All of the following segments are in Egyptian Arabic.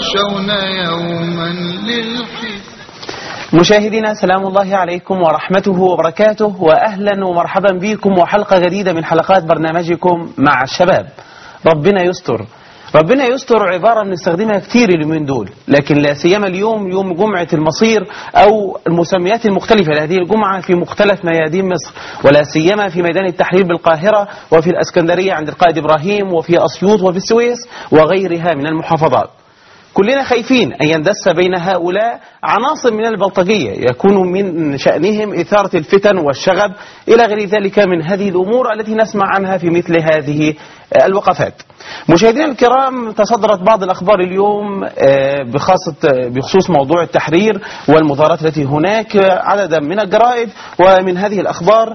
يخشون يوما للحساب مشاهدينا سلام الله عليكم ورحمته وبركاته واهلا ومرحبا بكم وحلقه جديده من حلقات برنامجكم مع الشباب. ربنا يستر. ربنا يستر عباره بنستخدمها كتير اليومين دول، لكن لا سيما اليوم يوم جمعه المصير او المسميات المختلفه لهذه الجمعه في مختلف ميادين مصر، ولا سيما في ميدان التحرير بالقاهره وفي الاسكندريه عند القائد ابراهيم وفي اسيوط وفي السويس وغيرها من المحافظات. كلنا خايفين أن يندس بين هؤلاء عناصر من البلطجية يكون من شأنهم إثارة الفتن والشغب إلى غير ذلك من هذه الأمور التي نسمع عنها في مثل هذه الوقفات مشاهدينا الكرام تصدرت بعض الأخبار اليوم بخاصة بخصوص موضوع التحرير والمظاهرات التي هناك عددا من الجرائد ومن هذه الأخبار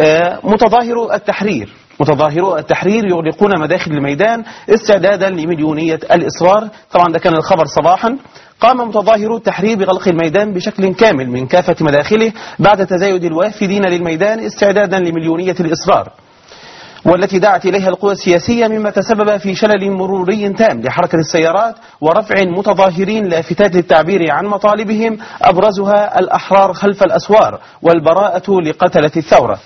متظاهرو التحرير متظاهرو التحرير يغلقون مداخل الميدان استعدادا لمليونية الإصرار طبعا ده كان الخبر صباحا قام متظاهرو التحرير بغلق الميدان بشكل كامل من كافة مداخله بعد تزايد الوافدين للميدان استعدادا لمليونية الإصرار والتي دعت إليها القوى السياسية مما تسبب في شلل مروري تام لحركة السيارات ورفع متظاهرين لافتات للتعبير عن مطالبهم أبرزها الأحرار خلف الأسوار والبراءة لقتلة الثورة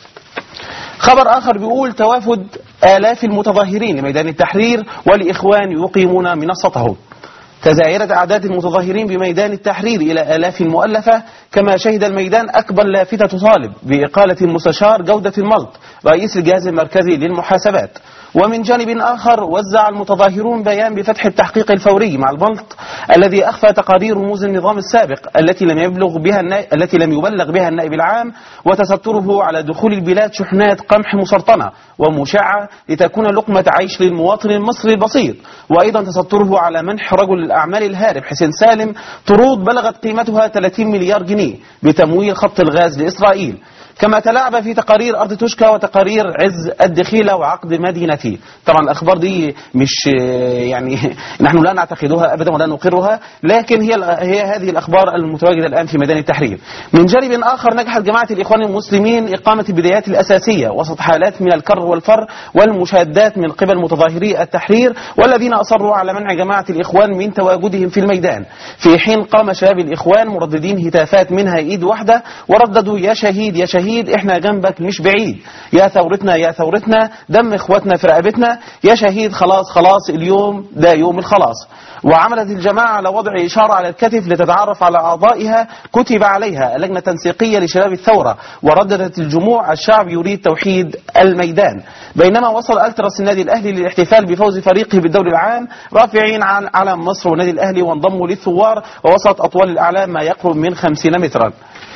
خبر آخر بيقول توافد آلاف المتظاهرين لميدان التحرير والإخوان يقيمون منصته تزايرت أعداد المتظاهرين بميدان التحرير إلى آلاف مؤلفة كما شهد الميدان أكبر لافتة تطالب بإقالة المستشار جودة الملط رئيس الجهاز المركزي للمحاسبات ومن جانب آخر وزع المتظاهرون بيان بفتح التحقيق الفوري مع الملط الذي أخفى تقارير رموز النظام السابق التي لم يبلغ بها النائب التي لم يبلغ بها النائب العام وتستره على دخول البلاد شحنات قمح مسرطنة ومشعة لتكون لقمة عيش للمواطن المصري البسيط وأيضا تستره على منح رجل الأعمال الهارب حسين سالم طرود بلغت قيمتها 30 مليار جنيه بتمويل خط الغاز لإسرائيل كما تلاعب في تقارير أرض توشكا وتقارير عز الدخيلة وعقد مدينتي طبعا الأخبار دي مش يعني نحن لا نعتقدها أبدا ولا نقرها لكن هي هي هذه الأخبار المتواجدة الآن في ميدان التحرير من جانب آخر نجحت جماعة الإخوان المسلمين إقامة البدايات الأساسية وسط حالات من الكر والفر والمشادات من قبل متظاهري التحرير والذين أصروا على منع جماعة الإخوان من تواجدهم في الميدان في حين قام شباب الإخوان مرددين هتافات منها إيد واحدة ورددوا يا شهيد يا شهيد شهيد احنا جنبك مش بعيد يا ثورتنا يا ثورتنا دم اخواتنا في رقبتنا يا شهيد خلاص خلاص اليوم ده يوم الخلاص وعملت الجماعة على وضع إشارة على الكتف لتتعرف على أعضائها كتب عليها لجنة تنسيقية لشباب الثورة ورددت الجموع الشعب يريد توحيد الميدان بينما وصل ألتراس النادي الأهلي للاحتفال بفوز فريقه بالدوري العام رافعين عن علم مصر والنادي الأهلي وانضموا للثوار ووصلت أطوال الأعلام ما يقرب من 50 مترا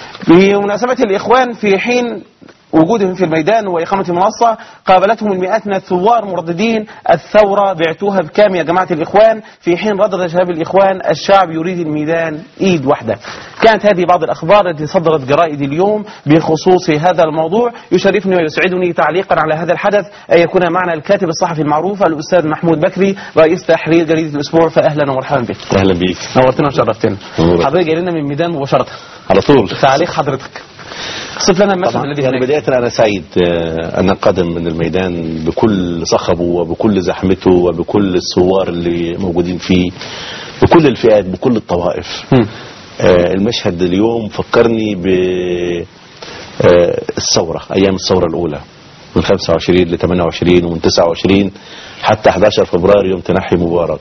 بمناسبة الإخوان في حين وجودهم في الميدان وإقامة المنصة قابلتهم المئات من الثوار مرددين الثورة بعتوها بكام يا جماعة الإخوان في حين ردد شباب الإخوان الشعب يريد الميدان إيد واحدة كانت هذه بعض الأخبار التي صدرت جرائد اليوم بخصوص هذا الموضوع يشرفني ويسعدني تعليقا على هذا الحدث أن يكون معنا الكاتب الصحفي المعروف الأستاذ محمود بكري رئيس تحرير جريدة الأسبوع فأهلا ومرحبا بك اهلا بيك نورتنا وشرفتنا نورك. حضرتك جاي لنا من الميدان مباشرة على طول تعليق حضرتك صف لنا المشهد طبعا الذي يعني هناك بداية أنا سعيد آه، أن أنقدم من الميدان بكل صخبه وبكل زحمته وبكل الثوار اللي موجودين فيه بكل الفئات بكل الطوائف مم. آه، المشهد اليوم فكرني ب آه، الثورة أيام الثورة الأولى من 25 ل 28 ومن 29 حتى 11 فبراير يوم تنحي مبارك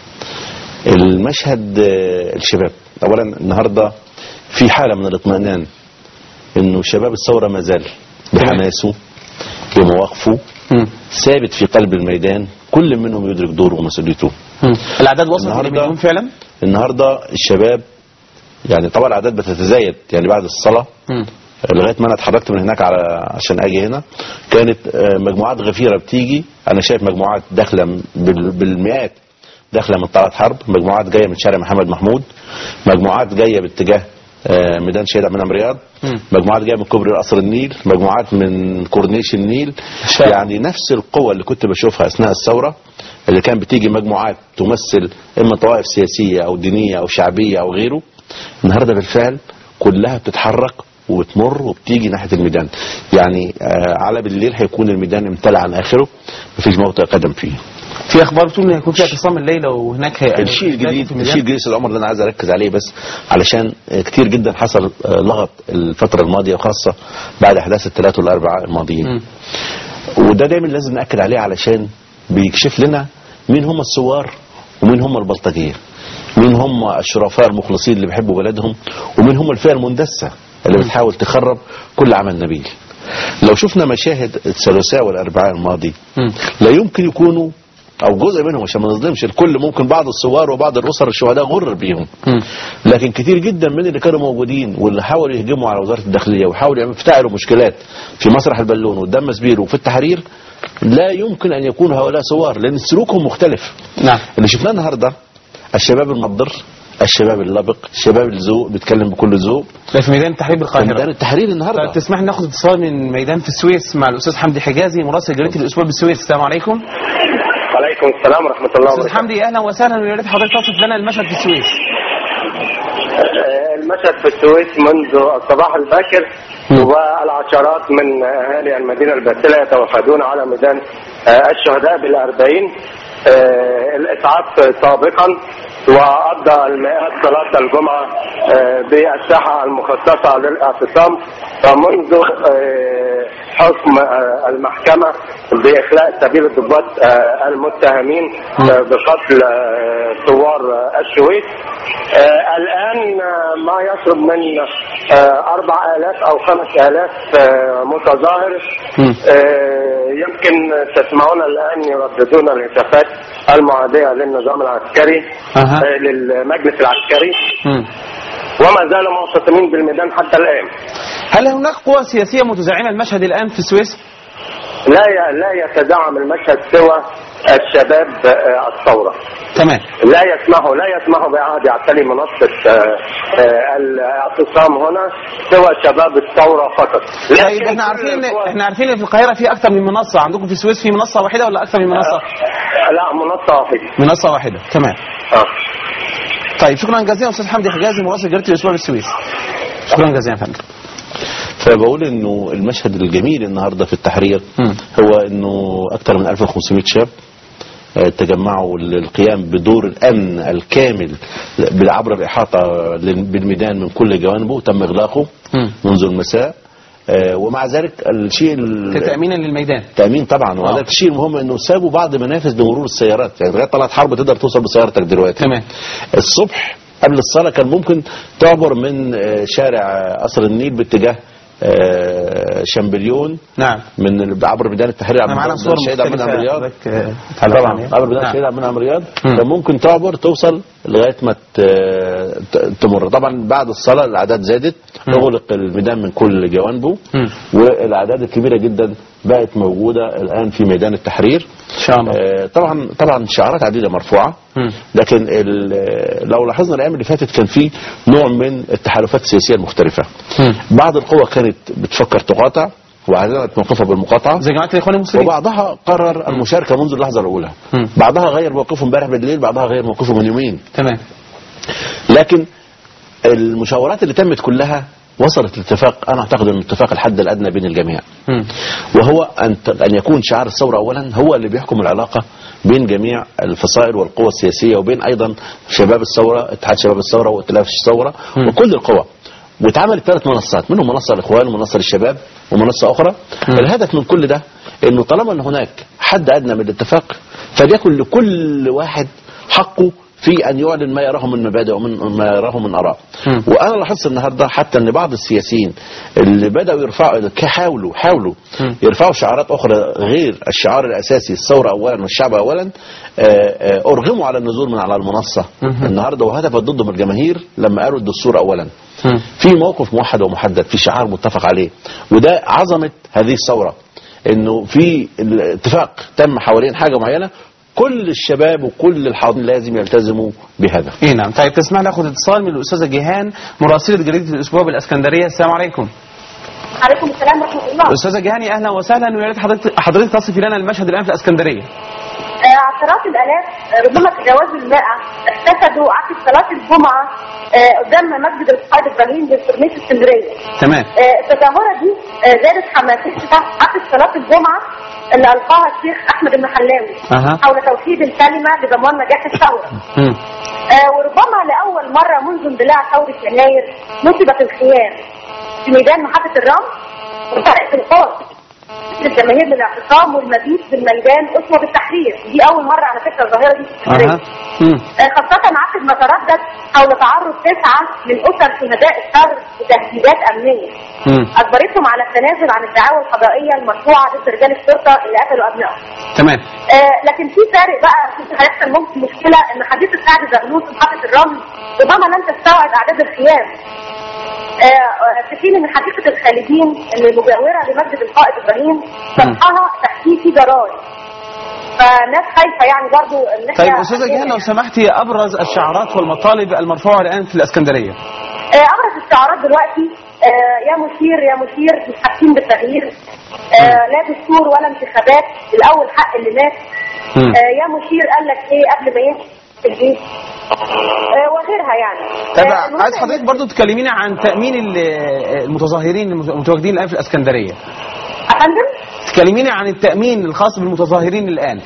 المشهد آه، الشباب أولا النهاردة في حالة من الاطمئنان انه شباب الثورة ما زال بحماسه بمواقفه مم. ثابت في قلب الميدان كل منهم يدرك دوره ومسؤوليته مم. الأعداد وصلت النهاردة- لمليون فعلا النهارده الشباب يعني طبعا الاعداد بتتزايد يعني بعد الصلاه مم. لغايه ما انا اتحركت من هناك على عشان اجي هنا كانت آه، مجموعات غفيره بتيجي انا شايف مجموعات داخله بال- بالمئات داخله من طلعت حرب مجموعات جايه من شارع محمد محمود مجموعات جايه باتجاه آه، ميدان شهيد عبد المنعم رياض مم. مجموعات جايه من كوبري قصر النيل مجموعات من كورنيش النيل شاء. يعني نفس القوة اللي كنت بشوفها أثناء الثورة اللي كان بتيجي مجموعات تمثل إما طوائف سياسية أو دينية أو شعبية أو غيره النهاردة بالفعل كلها بتتحرك وبتمر وبتيجي ناحية الميدان يعني آه على بالليل هيكون الميدان امتلأ عن آخره مفيش موطئ قدم فيه في اخبار بتقول ان هيكون في اعتصام الليله وهناك هي الشيء الجديد في الميدان. الشيء الجديد العمر اللي انا عايز اركز عليه بس علشان كتير جدا حصل آه، لغط الفتره الماضيه وخاصه بعد احداث الثلاث والاربعاء الماضيين مم. وده دايما لازم ناكد عليه علشان بيكشف لنا مين هم الثوار ومين هم البلطجيه مين هم الشرفاء المخلصين اللي بيحبوا بلدهم ومين هم الفئه المندسه اللي بتحاول تخرب كل عمل نبيل لو شفنا مشاهد الثلاثاء والاربعاء الماضي مم. لا يمكن يكونوا او جزء منهم عشان ما نظلمش الكل ممكن بعض الثوار وبعض الاسر الشهداء غرر بيهم مم. لكن كتير جدا من اللي كانوا موجودين واللي حاولوا يهجموا على وزاره الداخليه وحاولوا يعملوا- يفتعلوا مشكلات في مسرح البالون قدام مسبير وفي التحرير لا يمكن ان يكونوا هؤلاء ثوار لان سلوكهم مختلف نعم اللي شفناه النهارده الشباب المضر الشباب اللبق الشباب الذوق بيتكلم بكل ذوق ده في ميدان التحرير في بالقاهره ميدان التحرير النهارده طيب تسمح لي ناخد اتصال من ميدان في السويس مع الاستاذ حمدي حجازي مراسل جريده الاسبوع بالسويس السلام عليكم وعليكم السلام ورحمة الله استاذ وبركاته حمدي اهلا وسهلا ويا ريت حضرتك تصف لنا المشهد في السويس آه، المشهد في السويس منذ الصباح الباكر والعشرات من أهالي المدينة الباسلة يتوافدون على ميدان آه، الشهداء بالأربعين آه، الإسعاف سابقا وأدى المئات صلاة الجمعة آه، بالساحة المخصصة للاعتصام فمنذ آه، حكم آه، المحكمة بإخلاء سبيل الضباط آه، المتهمين آه، بقتل آه، ثوار آه، السويس آه، الآن آه، ما يقرب من آه، أربع آلاف أو خمس آلاف آه، متظاهر آه، يمكن تسمعون الآن يرددون الهتافات المعادية للنظام العسكري أها. آه، للمجلس العسكري مم. وما زالوا معتصمين بالميدان حتى الآن هل هناك قوى سياسيه متزعمه المشهد الان في السويس؟ لا ي- لا يتدعم المشهد سوى الشباب آه، الثورة تمام لا يسمحوا لا يسمحوا بإعادة اعتلي منصة آه، آه، الاعتصام هنا سوى شباب الثورة فقط طيب احنا عارفين ان احنا عارفين ان في القاهره في اكثر من منصه عندكم في السويس في منصه واحده ولا اكثر من منصه؟ لا منصة واحدة منصه واحده تمام آه. طيب شكرا جزيلا استاذ حمدي حجازي مراسل جريده الاسبوع بالسويس شكرا جزيلا يا فندم فبقول انه المشهد الجميل النهارده في التحرير مم. هو انه اكثر من 1500 شاب آه، تجمعوا للقيام بدور الامن الكامل عبر الاحاطه لل- بالميدان من كل جوانبه تم اغلاقه مم. منذ المساء آه، ومع ذلك الشيء ال- كتامينا للميدان تامين طبعا آه. وهذا الشيء المهم انه سابوا بعض منافذ لمرور السيارات يعني لغايه طلعت حرب تقدر توصل بسيارتك دلوقتي تمام الصبح قبل الصلاة كان ممكن تعبر من آه، شارع آه، قصر النيل باتجاه آه، شامبليون نعم من ال- عبر ميدان التحرير احنا عبر معانا ميدان صور الشهيد عبد مختلفة المنعم رياض حضرتك، آه، تعلق طبعا عليها. عبر ميدان نعم. الشهيد عبد المنعم رياض مم. كان ممكن تعبر توصل لغايه ما ت- ت- تمر طبعا بعد الصلاه الاعداد زادت مم. اغلق الميدان من كل جوانبه مم. والاعداد الكبيره جدا بقت موجوده الان في ميدان التحرير ان شاء الله آه، طبعا طبعا شعارات عديده مرفوعه مم. لكن ال- لو لاحظنا الايام اللي فاتت كان في نوع من التحالفات السياسيه المختلفه مم. بعض القوى كانت بتفكر تقاطع واعلنت موقفها بالمقاطعه زي جماعه الاخوان المسلمين وبعضها قرر المشاركه منذ اللحظه الاولى مم. بعضها غير موقفه امبارح بالليل بعضها غير موقفه من يومين تمام لكن المشاورات اللي تمت كلها وصلت لاتفاق انا اعتقد ان اتفاق الحد الادنى بين الجميع مم. وهو ان ت- ان يكون شعار الثوره اولا هو اللي بيحكم العلاقه بين جميع الفصائل والقوى السياسيه وبين ايضا شباب الثوره اتحاد شباب الثوره وائتلاف الثوره مم. وكل القوى واتعملت ثلاث منصات منهم منصه الاخوان ومنصه للشباب ومنصه اخرى مم. الهدف من كل ده انه طالما ان هناك حد ادنى من الاتفاق فليكن لكل واحد حقه في ان يعلن ما يراه من مبادئ ومن ما يراه من اراء مم. وانا لاحظت النهارده حتى ان بعض السياسيين اللي بداوا يرفعوا حاولوا حاولوا مم. يرفعوا شعارات اخرى غير الشعار الاساسي الثوره اولا والشعب اولا آه، آه، ارغموا على النزول من على المنصه مهم. النهارده وهدفت ضدهم الجماهير لما قالوا الدستور اولا مم. في موقف موحد ومحدد في شعار متفق عليه وده عظمه هذه الثوره انه في الاتفاق تم حوالين حاجه معينه كل الشباب وكل الحاضرين لازم يلتزموا بهذا ايه نعم طيب تسمح لي اخذ اتصال من الاستاذه جيهان مراسله جريده الاسبوع بالاسكندريه السلام عليكم عليكم السلام ورحمة الله استاذه جيهان اهلا وسهلا ويا ريت حضرتك حضرتك تصفي لنا المشهد الان في الاسكندريه آه، عشرات الالاف آه، ربما تجاوزوا المائة احتفلوا عقب صلاة الجمعة آه، قدام مسجد القائد ابراهيم بالكورنيش اسكندرية تمام آه، التظاهرة دي آه، زادت حماستها عقب صلاة الجمعة اللي ألقاها الشيخ أحمد المحلاوي أها. حول توحيد الكلمة لضمان نجاح الثورة مم. آه، وربما لأول مرة منذ اندلاع ثورة يناير نصبت الخيام في ميدان محطة الرمل وفرقت القوى الجماهير للاعتصام والمبيت بالميدان أسوة بالتحرير دي أول مرة على فكرة الظاهرة دي في اسكندرية. أها مم. آه، خاصة عقب ما تردد حول تعرض تسعة من أسر شهداء الثور بتهديدات أمنية مم. أجبرتهم على التنازل عن الدعاوى القضائية المرفوعة ضد رجال الشرطة اللي قتلوا أبنائهم. تمام آه لكن في فارق بقى في هيحصل ممكن مشكلة إن حديثة سعد زغلول في محطة الرمل ربما لن تستوعب أعداد الخيام. آه، آه، في حين إن حديقة الخالدين اللي مجاورة لمسجد القائد إبراهيم سطحها تحتيه في جراج. فالناس خايفة يعني برضو إن إحنا طيب أستاذة جهان لو سمحتي أبرز الشعارات والمطالب المرفوعة الآن في الإسكندرية آه، أبرز الشعارات دلوقتي آه، يا مشير يا مشير مش حاسين بالتغيير آه، لا دستور ولا انتخابات الأول حق اللي مات مم. آه، يا مشير قال لك إيه قبل ما يمشي في البيت آه، وغيرها يعني طيب آه، المهم عايز إن- حضرتك برضو تكلمينا عن تأمين ال- المتظاهرين المتواجدين الآن في الإسكندرية أفندم تكلمينا عن التأمين الخاص بالمتظاهرين الآن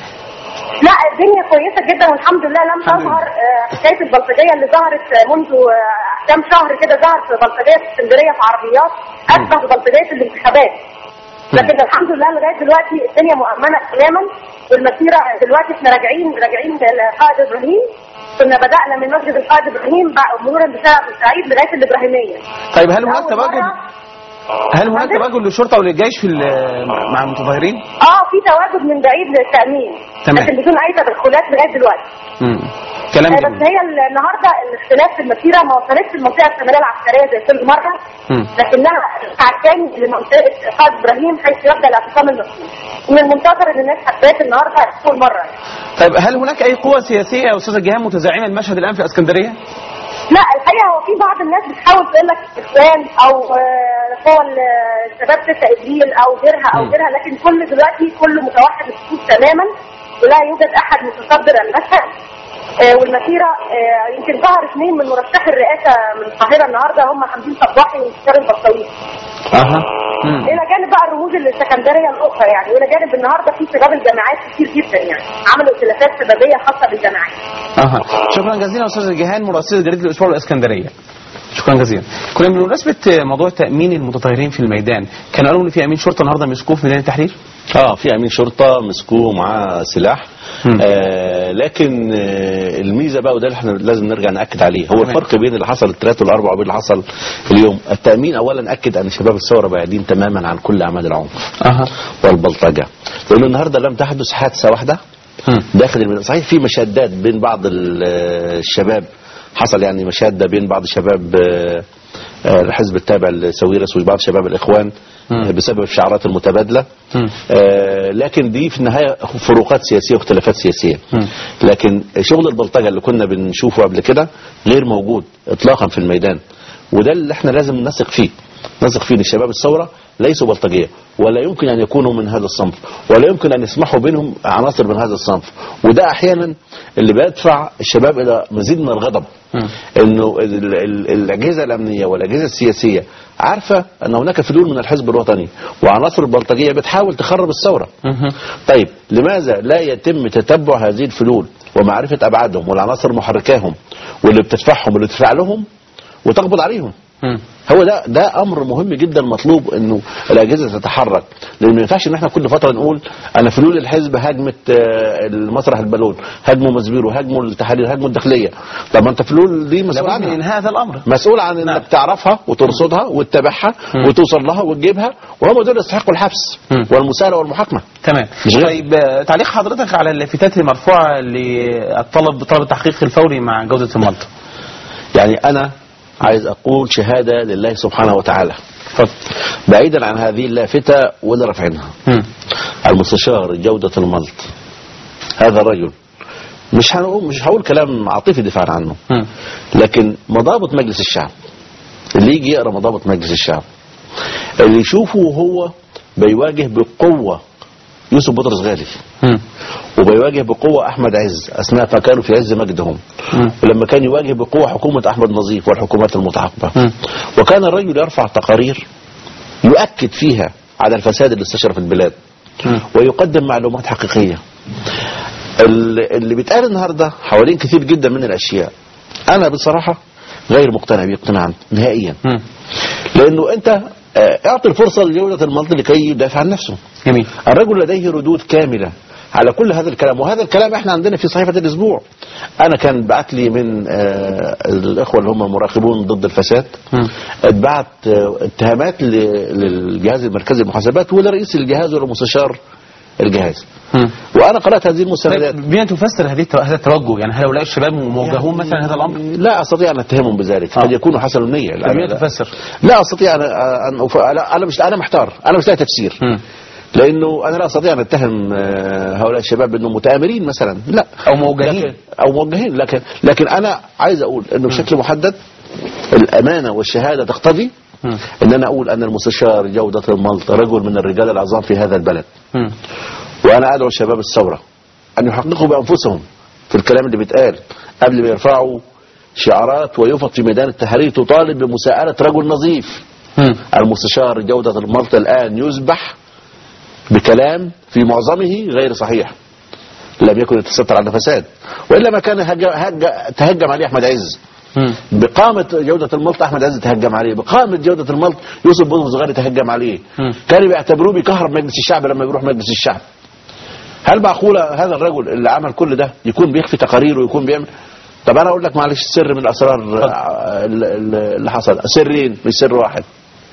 لا الدنيا كويسة جدا والحمد لله لم الحمد تظهر آه، حكاية البلطجية اللي ظهرت آه، منذ آه، كام شهر كده ظهر في بلطجية في اسكندرية في عربيات أشبه ببلطجية الانتخابات لكن الحمد لله لغاية دلوقتي الدنيا مؤمنة تماما والمسيرة دلوقتي احنا راجعين راجعين للقائد إبراهيم كنا بدأنا من مسجد القائد إبراهيم بقى مرورا بشارع بورسعيد لغاية الإبراهيمية طيب هل هناك أول تواجد مرة- هل هناك أفندم؟ تواجد للشرطة وللجيش في ال- مع المتظاهرين؟ اه في تواجد من بعيد للتأمين تمام. لكن بدون أي تدخلات لغاية دلوقتي مم. كلام آه، بس جميل هي ال- النهارده الاختلاف في المسيره ما وصلتش المنطقه الشماليه العسكريه زي كل مره مم. لكنها تعتني لمنطقه قائد ابراهيم حيث يبدا الاعتصام المسؤول ومن المنتظر ان الناس حبات النهارده اول مره طيب هل هناك أي قوة سياسية يا أستاذة جهان متزعمة المشهد الآن في الإسكندرية؟ لا الحقيقه هو في بعض الناس بتحاول تقول لك اخوان او آه، قوى ال- الشباب 6 ابريل او غيرها او مم. غيرها لكن كل دلوقتي كله متوحد الصفوف تماما ولا يوجد احد متصدر المشهد آه، والمسيره آه، يمكن ظهر اثنين من مرشحي الرئاسه من القاهره النهارده هم حمدين صباحي وانتصار البطاوي أها مم. الى جانب بقى الرموز السكندريه الاخرى يعني والى جانب النهارده في شباب الجامعات كتير جدا يعني عملوا ائتلافات شبابيه خاصه بالجامعات أها شكرا جزيلا أستاذة جهان مراسلة جريدة الأسبوع الإسكندرية شكرا جزيلا كنا بمناسبة موضوع تأمين المتظاهرين في الميدان كان قالوا إن في أمين شرطة النهارده مسكوه في ميدان التحرير؟ اه في امين شرطه مسكوه معاه سلاح مم. آه لكن آه الميزه بقى وده اللي احنا لازم نرجع ناكد عليه هو تمام. الفرق بين اللي حصل الثلاث والاربع وبين اللي حصل اليوم التامين اولا اكد ان شباب الثوره بعيدين تماما عن كل اعمال العنف أها والبلطجه لان النهارده لم تحدث حادثه واحده مم. داخل الميدان صحيح في مشادات بين بعض ال- الشباب حصل يعني مشاده بين بعض شباب آه، آه، الحزب التابع لسويرس وبعض شباب الاخوان مم. آه، بسبب الشعارات المتبادله مم. آه، لكن دي في النهايه فروقات سياسيه واختلافات سياسيه مم. لكن شغل البلطجه اللي كنا بنشوفه قبل كده غير موجود اطلاقا في الميدان وده اللي احنا لازم نثق فيه نثق فيه ان شباب الثوره ليسوا بلطجيه ولا يمكن ان يكونوا من هذا الصنف ولا يمكن ان يسمحوا بينهم عناصر من هذا الصنف وده احيانا اللي بيدفع الشباب الى مزيد من الغضب مم. انه ال- ال- الاجهزه الامنيه والاجهزه السياسيه عارفه ان هناك فلول من الحزب الوطني وعناصر البلطجيه بتحاول تخرب الثوره مهم. طيب لماذا لا يتم تتبع هذه الفلول ومعرفة أبعادهم والعناصر محركاهم واللي بتدفعهم واللي بتدفع لهم وتقبض عليهم مم. هو ده ده امر مهم جدا مطلوب انه الاجهزه تتحرك لان ما ينفعش ان احنا كل فتره نقول انا فلول الحزب هاجمت آه، المسرح البالون هاجموا مزبيرو هاجموا التحرير هاجموا الداخليه طب ما انت فلول دي مسؤول لابد من عنها إنهاء هذا الأمر مسؤول عن انك نعم. تعرفها وترصدها وتتابعها مم. وتوصل لها وتجيبها وهم دول يستحقوا الحبس مم. والمساءله والمحاكمه تمام مش غير. طيب آه، تعليق حضرتك على اللافتات المرفوعة للطلب بطلب التحقيق الفوري مع جودة المنطقة يعني انا عايز اقول شهاده لله سبحانه وتعالى بعيدا عن هذه اللافته واللي رافعينها مم. المستشار جودة الملط هذا الرجل مش هنقول مش هقول كلام عاطفي دفاعا عنه مم. لكن مضابط مجلس الشعب اللي يجي يقرا مضابط مجلس الشعب اللي يشوفه وهو بيواجه بقوة يوسف بطرس غالي مم. وبيواجه بقوة أحمد عز أثناء ما كانوا في عز مجدهم مم. ولما كان يواجه بقوة حكومة أحمد نظيف والحكومات المتعاقبة مم. وكان الرجل يرفع تقارير يؤكد فيها على الفساد اللي استشرف البلاد مم. ويقدم معلومات حقيقية ال- اللي بيتقال النهاردة حوالين كثير جدا من الأشياء أنا بصراحة غير مقتنع بيه اقتناعا نهائيا مم. لأنه أنت آه، اعطي الفرصة لجودة المنطق لكي يدافع عن نفسه جميل الرجل لديه ردود كاملة على كل هذا الكلام وهذا الكلام احنا عندنا في صحيفة الاسبوع انا كان بعت لي من آه، الاخوة اللي هم مراقبون ضد الفساد مم. اتبعت آه، اتهامات ل- للجهاز المركزي للمحاسبات ولرئيس الجهاز ولمستشار الجهاز مم. وانا قرأت هذه المستندات طيب بما تفسر هذه الت- هذا التوجه يعني هل هؤلاء الشباب موجهون مثلا هذا الامر؟ لا استطيع ان اتهمهم بذلك آه. قد يكونوا حسن النية لا, بما لا, تفسر لا استطيع ان ان أف- لا، انا مش انا محتار انا مش لاقي تفسير مم. لانه انا لا استطيع ان اتهم آه، هؤلاء الشباب انهم متآمرين مثلا لا او موجهين لكن او موجهين لكن لكن انا عايز اقول انه بشكل محدد الامانه والشهاده تقتضي مم. ان انا اقول ان المستشار جوده الملط رجل من الرجال العظام في هذا البلد مم. وانا ادعو شباب الثوره ان يحققوا بانفسهم في الكلام اللي بيتقال قبل ما يرفعوا شعارات ويفط في ميدان التحرير تطالب بمساءله رجل نظيف مم. المستشار جودة الملط الآن يذبح بكلام في معظمه غير صحيح لم يكن يتستر على فساد وإلا ما كان هج... هج... تهجم عليه أحمد عز مم. بقامة جودة الملط أحمد عز تهجم عليه بقامة جودة الملط يوسف بطرس صغير تهجم عليه مم. كانوا بيعتبروه بيكهرب مجلس الشعب لما يروح مجلس الشعب هل معقولة هذا الرجل اللي عمل كل ده يكون بيخفي تقاريره ويكون بيعمل طب انا اقول لك معلش سر من الاسرار آه، اللي اللي حصل سرين مش سر واحد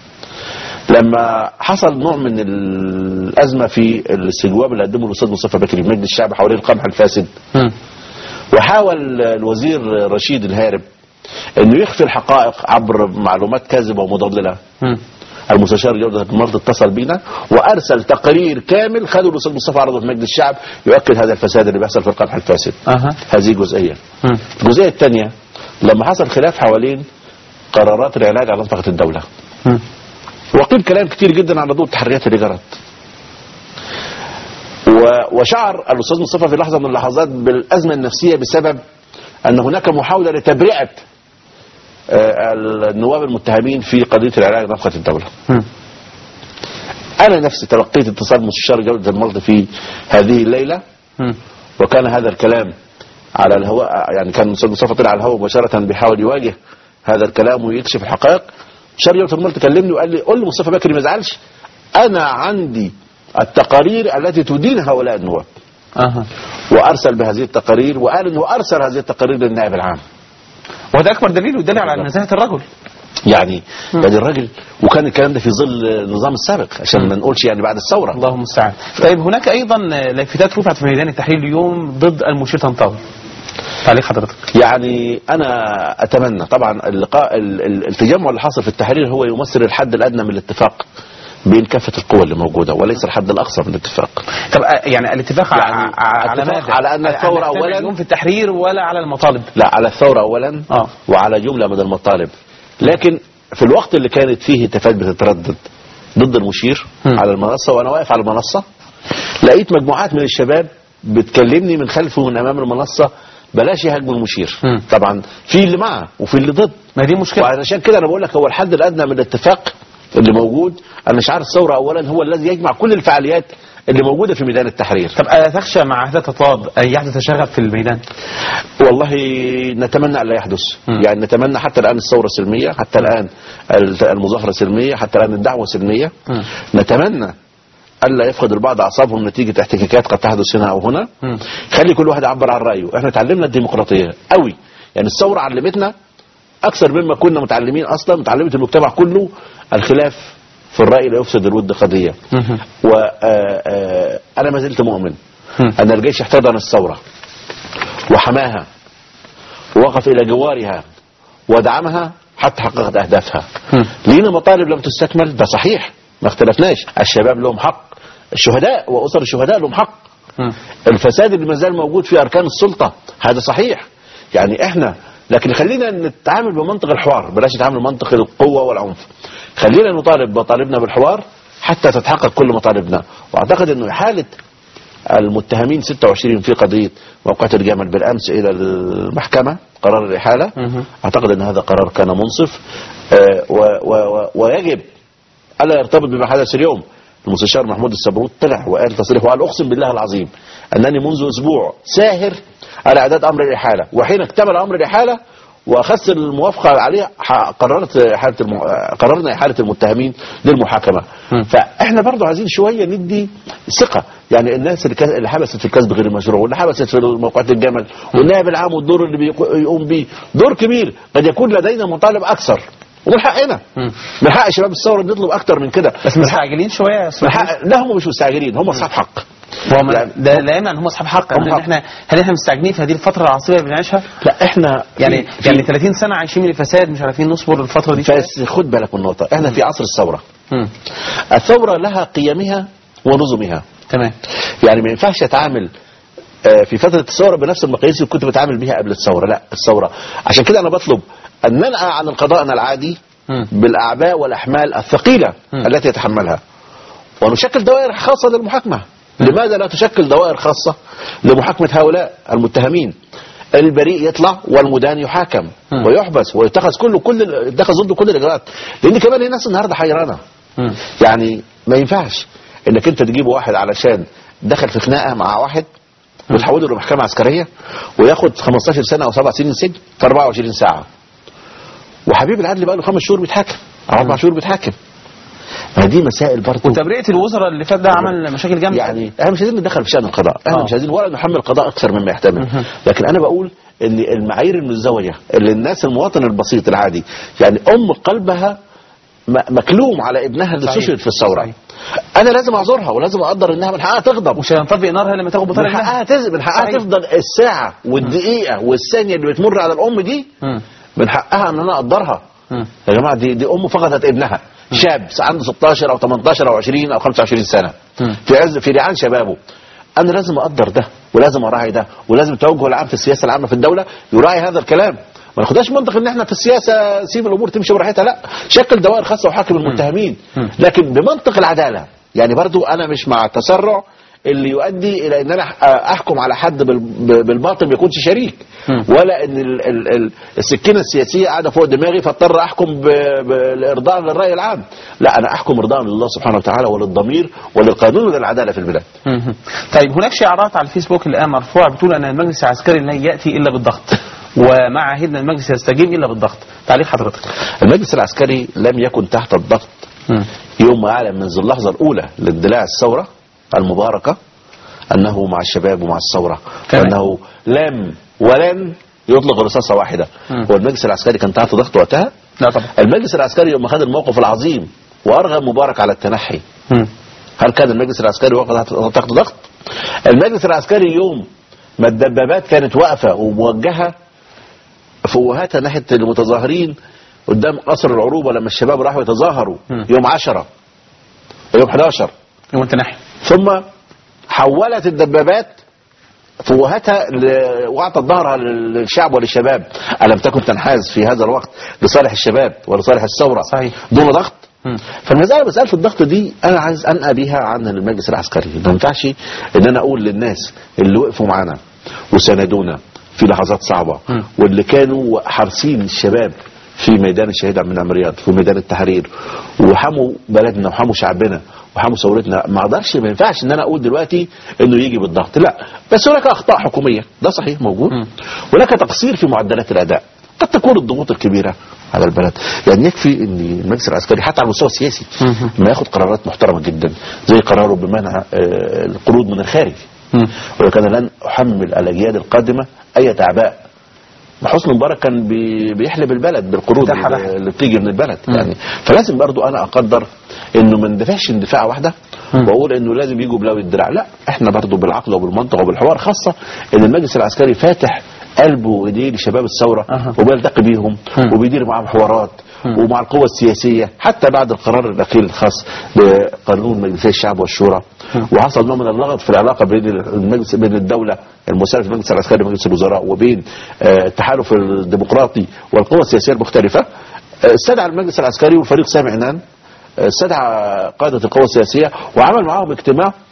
لما حصل نوع من الازمه في الاستجواب اللي قدمه الاستاذ مصطفى بكري في مجلس الشعب حوالين القمح الفاسد مم. وحاول الوزير رشيد الهارب انه يخفي الحقائق عبر معلومات كاذبه ومضلله مم. المستشار جودة المرض اتصل بينا وارسل تقرير كامل خده الاستاذ مصطفى عرضه في مجلس الشعب يؤكد هذا الفساد اللي بيحصل في القمح الفاسد اها هذه جزئيه مم. الجزئيه الثانيه لما حصل خلاف حوالين قرارات العلاج على نفقه الدوله مم. وقيل كلام كتير جدا على ضوء التحريات اللي جرت و- وشعر الاستاذ مصطفى في لحظه من اللحظات بالازمه النفسيه بسبب ان هناك محاوله لتبرئه آه، النواب المتهمين في قضيه العلاج نفقه الدوله. مم. انا نفسي تلقيت اتصال مستشار جوده المرضى في هذه الليله مم. وكان هذا الكلام على الهواء يعني كان الاستاذ مصطفى طلع على الهواء مباشره بيحاول يواجه هذا الكلام ويكشف الحقائق مستشار جوده المرضى كلمني وقال لي قول لمصطفى بكري ما يزعلش انا عندي التقارير التي تدين هؤلاء النواب اها وارسل بهذه التقارير وقال انه ارسل هذه التقارير للنائب العام وهذا اكبر دليل يدل على نزاهه الرجل يعني يعني الراجل وكان الكلام ده في ظل النظام السابق عشان ما نقولش يعني بعد الثوره الله المستعان طيب هناك ايضا لافتات رفعت في ميدان التحرير اليوم ضد المشير طنطاوي تعليق حضرتك يعني انا اتمنى طبعا اللقاء ال- ال- التجمع اللي حصل في التحرير هو يمثل الحد الادنى من الاتفاق بين كافه القوى اللي موجوده وليس الحد الاقصى من الاتفاق طب آه، يعني الاتفاق ع- يعني ع- على اتفاق ماذا؟ على أن الثورة نجتمع أولاً- اليوم في التحرير ولا على المطالب لا على الثوره اولا آه. وعلى جمله من المطالب لكن في الوقت اللي كانت فيه هتافات بتتردد ضد المشير مم. على المنصه وانا واقف على المنصه لقيت مجموعات من الشباب بتكلمني من خلفه ومن امام المنصه بلاش يهاجموا المشير مم. طبعا في اللي معه وفي اللي ضد ما دي مشكله وعشان كده انا بقول لك هو الحد الادنى من الاتفاق اللي موجود ان شعار الثوره اولا هو الذي يجمع كل الفعاليات اللي موجوده في ميدان التحرير طب ألا تخشى مع هذا التطاب أن يحدث شغب في الميدان والله نتمنى أن لا يحدث مم. يعني نتمنى حتى الآن الثورة سلمية حتى الآن المظاهرة سلمية حتى الآن الدعوة سلمية مم. نتمنى ألا يفقد البعض أعصابهم نتيجة احتكاكات قد تحدث هنا أو هنا مم. خلي كل واحد يعبر عن رأيه احنا تعلمنا الديمقراطية قوي يعني الثورة علمتنا أكثر مما كنا متعلمين أصلا متعلمة المجتمع كله الخلاف في الرأي لا يفسد الود قضية مهم. وأنا ما زلت مؤمن مم. أن الجيش احتضن الثورة وحماها ووقف إلى جوارها ودعمها حتى حققت أهدافها مم. لينا مطالب لم تستكمل ده صحيح ما اختلفناش الشباب لهم حق الشهداء وأسر الشهداء لهم حق مم. الفساد اللي ما زال موجود في أركان السلطة هذا صحيح يعني احنا لكن خلينا نتعامل بمنطق الحوار بلاش نتعامل بمنطق القوة والعنف خلينا نطالب مطالبنا بالحوار حتى تتحقق كل مطالبنا واعتقد انه حالة المتهمين 26 في قضيه موقعة الجمل بالامس الى المحكمه قرار الاحاله مهم. اعتقد ان هذا قرار كان منصف آه، و- و- و- ويجب الا يرتبط بما حدث اليوم المستشار محمود السبروت طلع وقال تصريح وقال اقسم بالله العظيم انني منذ اسبوع ساهر على اعداد امر الاحاله وحين اكتمل امر الاحاله واخذت الموافقه عليه ح- قررت احاله الم... قررنا احاله المتهمين للمحاكمه مم. فاحنا برضو عايزين شويه ندي ثقه يعني الناس اللي, كان... اللي حبست في الكسب غير المشروع واللي حبست في موقعات الجمل والنائب العام والدور اللي بيقو- يقوم بيه دور كبير قد يكون لدينا مطالب اكثر ومن حقنا مم. من حق شباب الثوره نطلب اكتر من كده بس مستعجلين شويه يا أستاذ من حق لا هم مش مستعجلين هم اصحاب حق هو ما- يعني- ده لا يمنع ان هم اصحاب حق هم هل حق. احنا هل احنا مستعجلين في هذه الفتره العصيبه اللي بنعيشها لا احنا يعني في- يعني 30 سنه عايشين من الفساد مش عارفين نصبر الفتره دي بس خد بالك من النقطه احنا في عصر الثوره مم. الثوره لها قيمها ونظمها تمام يعني ما ينفعش اتعامل آه، في فتره الثوره بنفس المقاييس اللي كنت بتعامل بيها قبل الثوره لا الثوره عشان كده انا بطلب ان ننأى عن قضاءنا العادي مم. بالاعباء والاحمال الثقيله مم. التي يتحملها ونشكل دوائر خاصه للمحاكمه لماذا لا تشكل دوائر خاصه لمحاكمه هؤلاء المتهمين البريء يطلع والمدان يحاكم مم. ويحبس ويتخذ كله كل يتخذ ضده كل الاجراءات لان كمان الناس النهارده حيرانه مم. يعني ما ينفعش انك انت تجيب واحد علشان دخل في خناقه مع واحد وتحوله لمحكمه عسكريه وياخد 15 سنه او سبع سنين سجن في 24 ساعه وحبيب العدل بقى له خمس شهور بيتحاكم او اربع شهور بيتحاكم ما دي مسائل برضه وتبرئه الوزراء اللي فات ده عمل مشاكل جامده يعني احنا مش عايزين ندخل في شان القضاء احنا آه. مش عايزين ولا نحمل القضاء اكثر مما يحتمل مهم. لكن انا بقول ان المعايير المزدوجه اللي الناس المواطن البسيط العادي يعني ام قلبها م- مكلوم على ابنها اللي صحيح. استشهد في الثوره صحيح. انا لازم اعذرها ولازم اقدر انها من حقها تغضب مش هينطبق نارها لما تاخد بطاريه من حقها تز... من حقها صحيح. تفضل الساعه والدقيقه والثانيه اللي بتمر على الام دي مم. من حقها ان انا اقدرها مم. يا جماعه دي دي ام فقدت ابنها شاب عنده 16 او 18 او 20 او 25 سنه مم. في عز في ريعان شبابه انا لازم اقدر ده ولازم اراعي ده ولازم التوجه العام في السياسه العامه في الدوله يراعي هذا الكلام ما ناخدهاش منطق ان احنا في السياسه سيب الامور تمشي براحتها لا شكل دوائر خاصه وحاكم المتهمين مم. لكن بمنطق العداله يعني برضو انا مش مع التسرع اللي يؤدي الى ان انا احكم على حد بال- بالباطل ما يكونش شريك مم. ولا ان ال- ال- ال- السكينه السياسيه قاعده فوق دماغي فاضطر احكم ب- بالارضاء للراي العام لا انا احكم ارضاء لله سبحانه وتعالى وللضمير وللقانون وللعداله في البلاد مم. طيب هناك شعارات على الفيسبوك الان مرفوعه بتقول ان المجلس العسكري لا ياتي الا بالضغط وما عهدنا المجلس يستجيب الا بالضغط تعليق حضرتك المجلس العسكري لم يكن تحت الضغط مم. يوم ما اعلن منذ اللحظه الاولى لاندلاع الثوره المباركه انه مع الشباب ومع الثوره تمام. وانه لم ولن يطلق رصاصه واحده مم. هو المجلس العسكري كان تحت ضغط وقتها لا طبعا المجلس العسكري يوم خد الموقف العظيم وارغب مبارك على التنحي مم. هل كان المجلس العسكري واقف تحت تحت ضغط؟ المجلس العسكري يوم ما الدبابات كانت واقفه وموجهه فوهاتها ناحيه المتظاهرين قدام قصر العروبه لما الشباب راحوا يتظاهروا مم. يوم 10 ويوم 11 يوم التنحي ثم حولت الدبابات فوهتها ل- واعطت ظهرها للشعب وللشباب الم تكن تنحاز في هذا الوقت لصالح الشباب ولصالح الثوره صحيح. دون ضغط مم. فالمسألة مسألة الضغط دي أنا عايز أنقى بيها عن المجلس العسكري ما ينفعش إن أنا أقول للناس اللي وقفوا معانا وساندونا في لحظات صعبة مم. واللي كانوا حارسين الشباب في ميدان الشهيد عبد المنعم رياض في ميدان التحرير وحموا بلدنا وحموا شعبنا وحموا ثورتنا ما اقدرش ما ينفعش ان انا اقول دلوقتي انه يجي بالضغط لا بس هناك اخطاء حكوميه ده صحيح موجود مم. هناك تقصير في معدلات الاداء قد تكون الضغوط الكبيره على البلد يعني يكفي ان المجلس العسكري حتى على المستوى السياسي مم. ما ياخد قرارات محترمه جدا زي قراره بمنع آه، القروض من الخارج مم. ولكن لن احمل الاجيال القادمه اي اعباء حسني مبارك كان بي- بيحلب البلد بالقروض فتحها لحم. اللي بتيجي من البلد مم. يعني فلازم برضو انا اقدر انه ما ندفعش اندفاع واحده مم. واقول انه لازم يجوا بلاوي الدراع لا احنا برضو بالعقل وبالمنطق وبالحوار خاصه ان المجلس العسكري فاتح قلبه وايديه لشباب الثوره أها. وبيلتقي بيهم مم. وبيدير معاهم حوارات مم. ومع القوى السياسيه حتى بعد القرار الاخير الخاص بقانون مجلسي الشعب والشورى مم. وحصل نوع من اللغط في العلاقه بين المجلس بين الدوله المساعد في المجلس العسكري ومجلس الوزراء وبين آه، التحالف الديمقراطي والقوى السياسيه المختلفه آه، استدعى المجلس العسكري والفريق سامي عنان آه، استدعى قاده القوى السياسيه وعمل معاهم اجتماع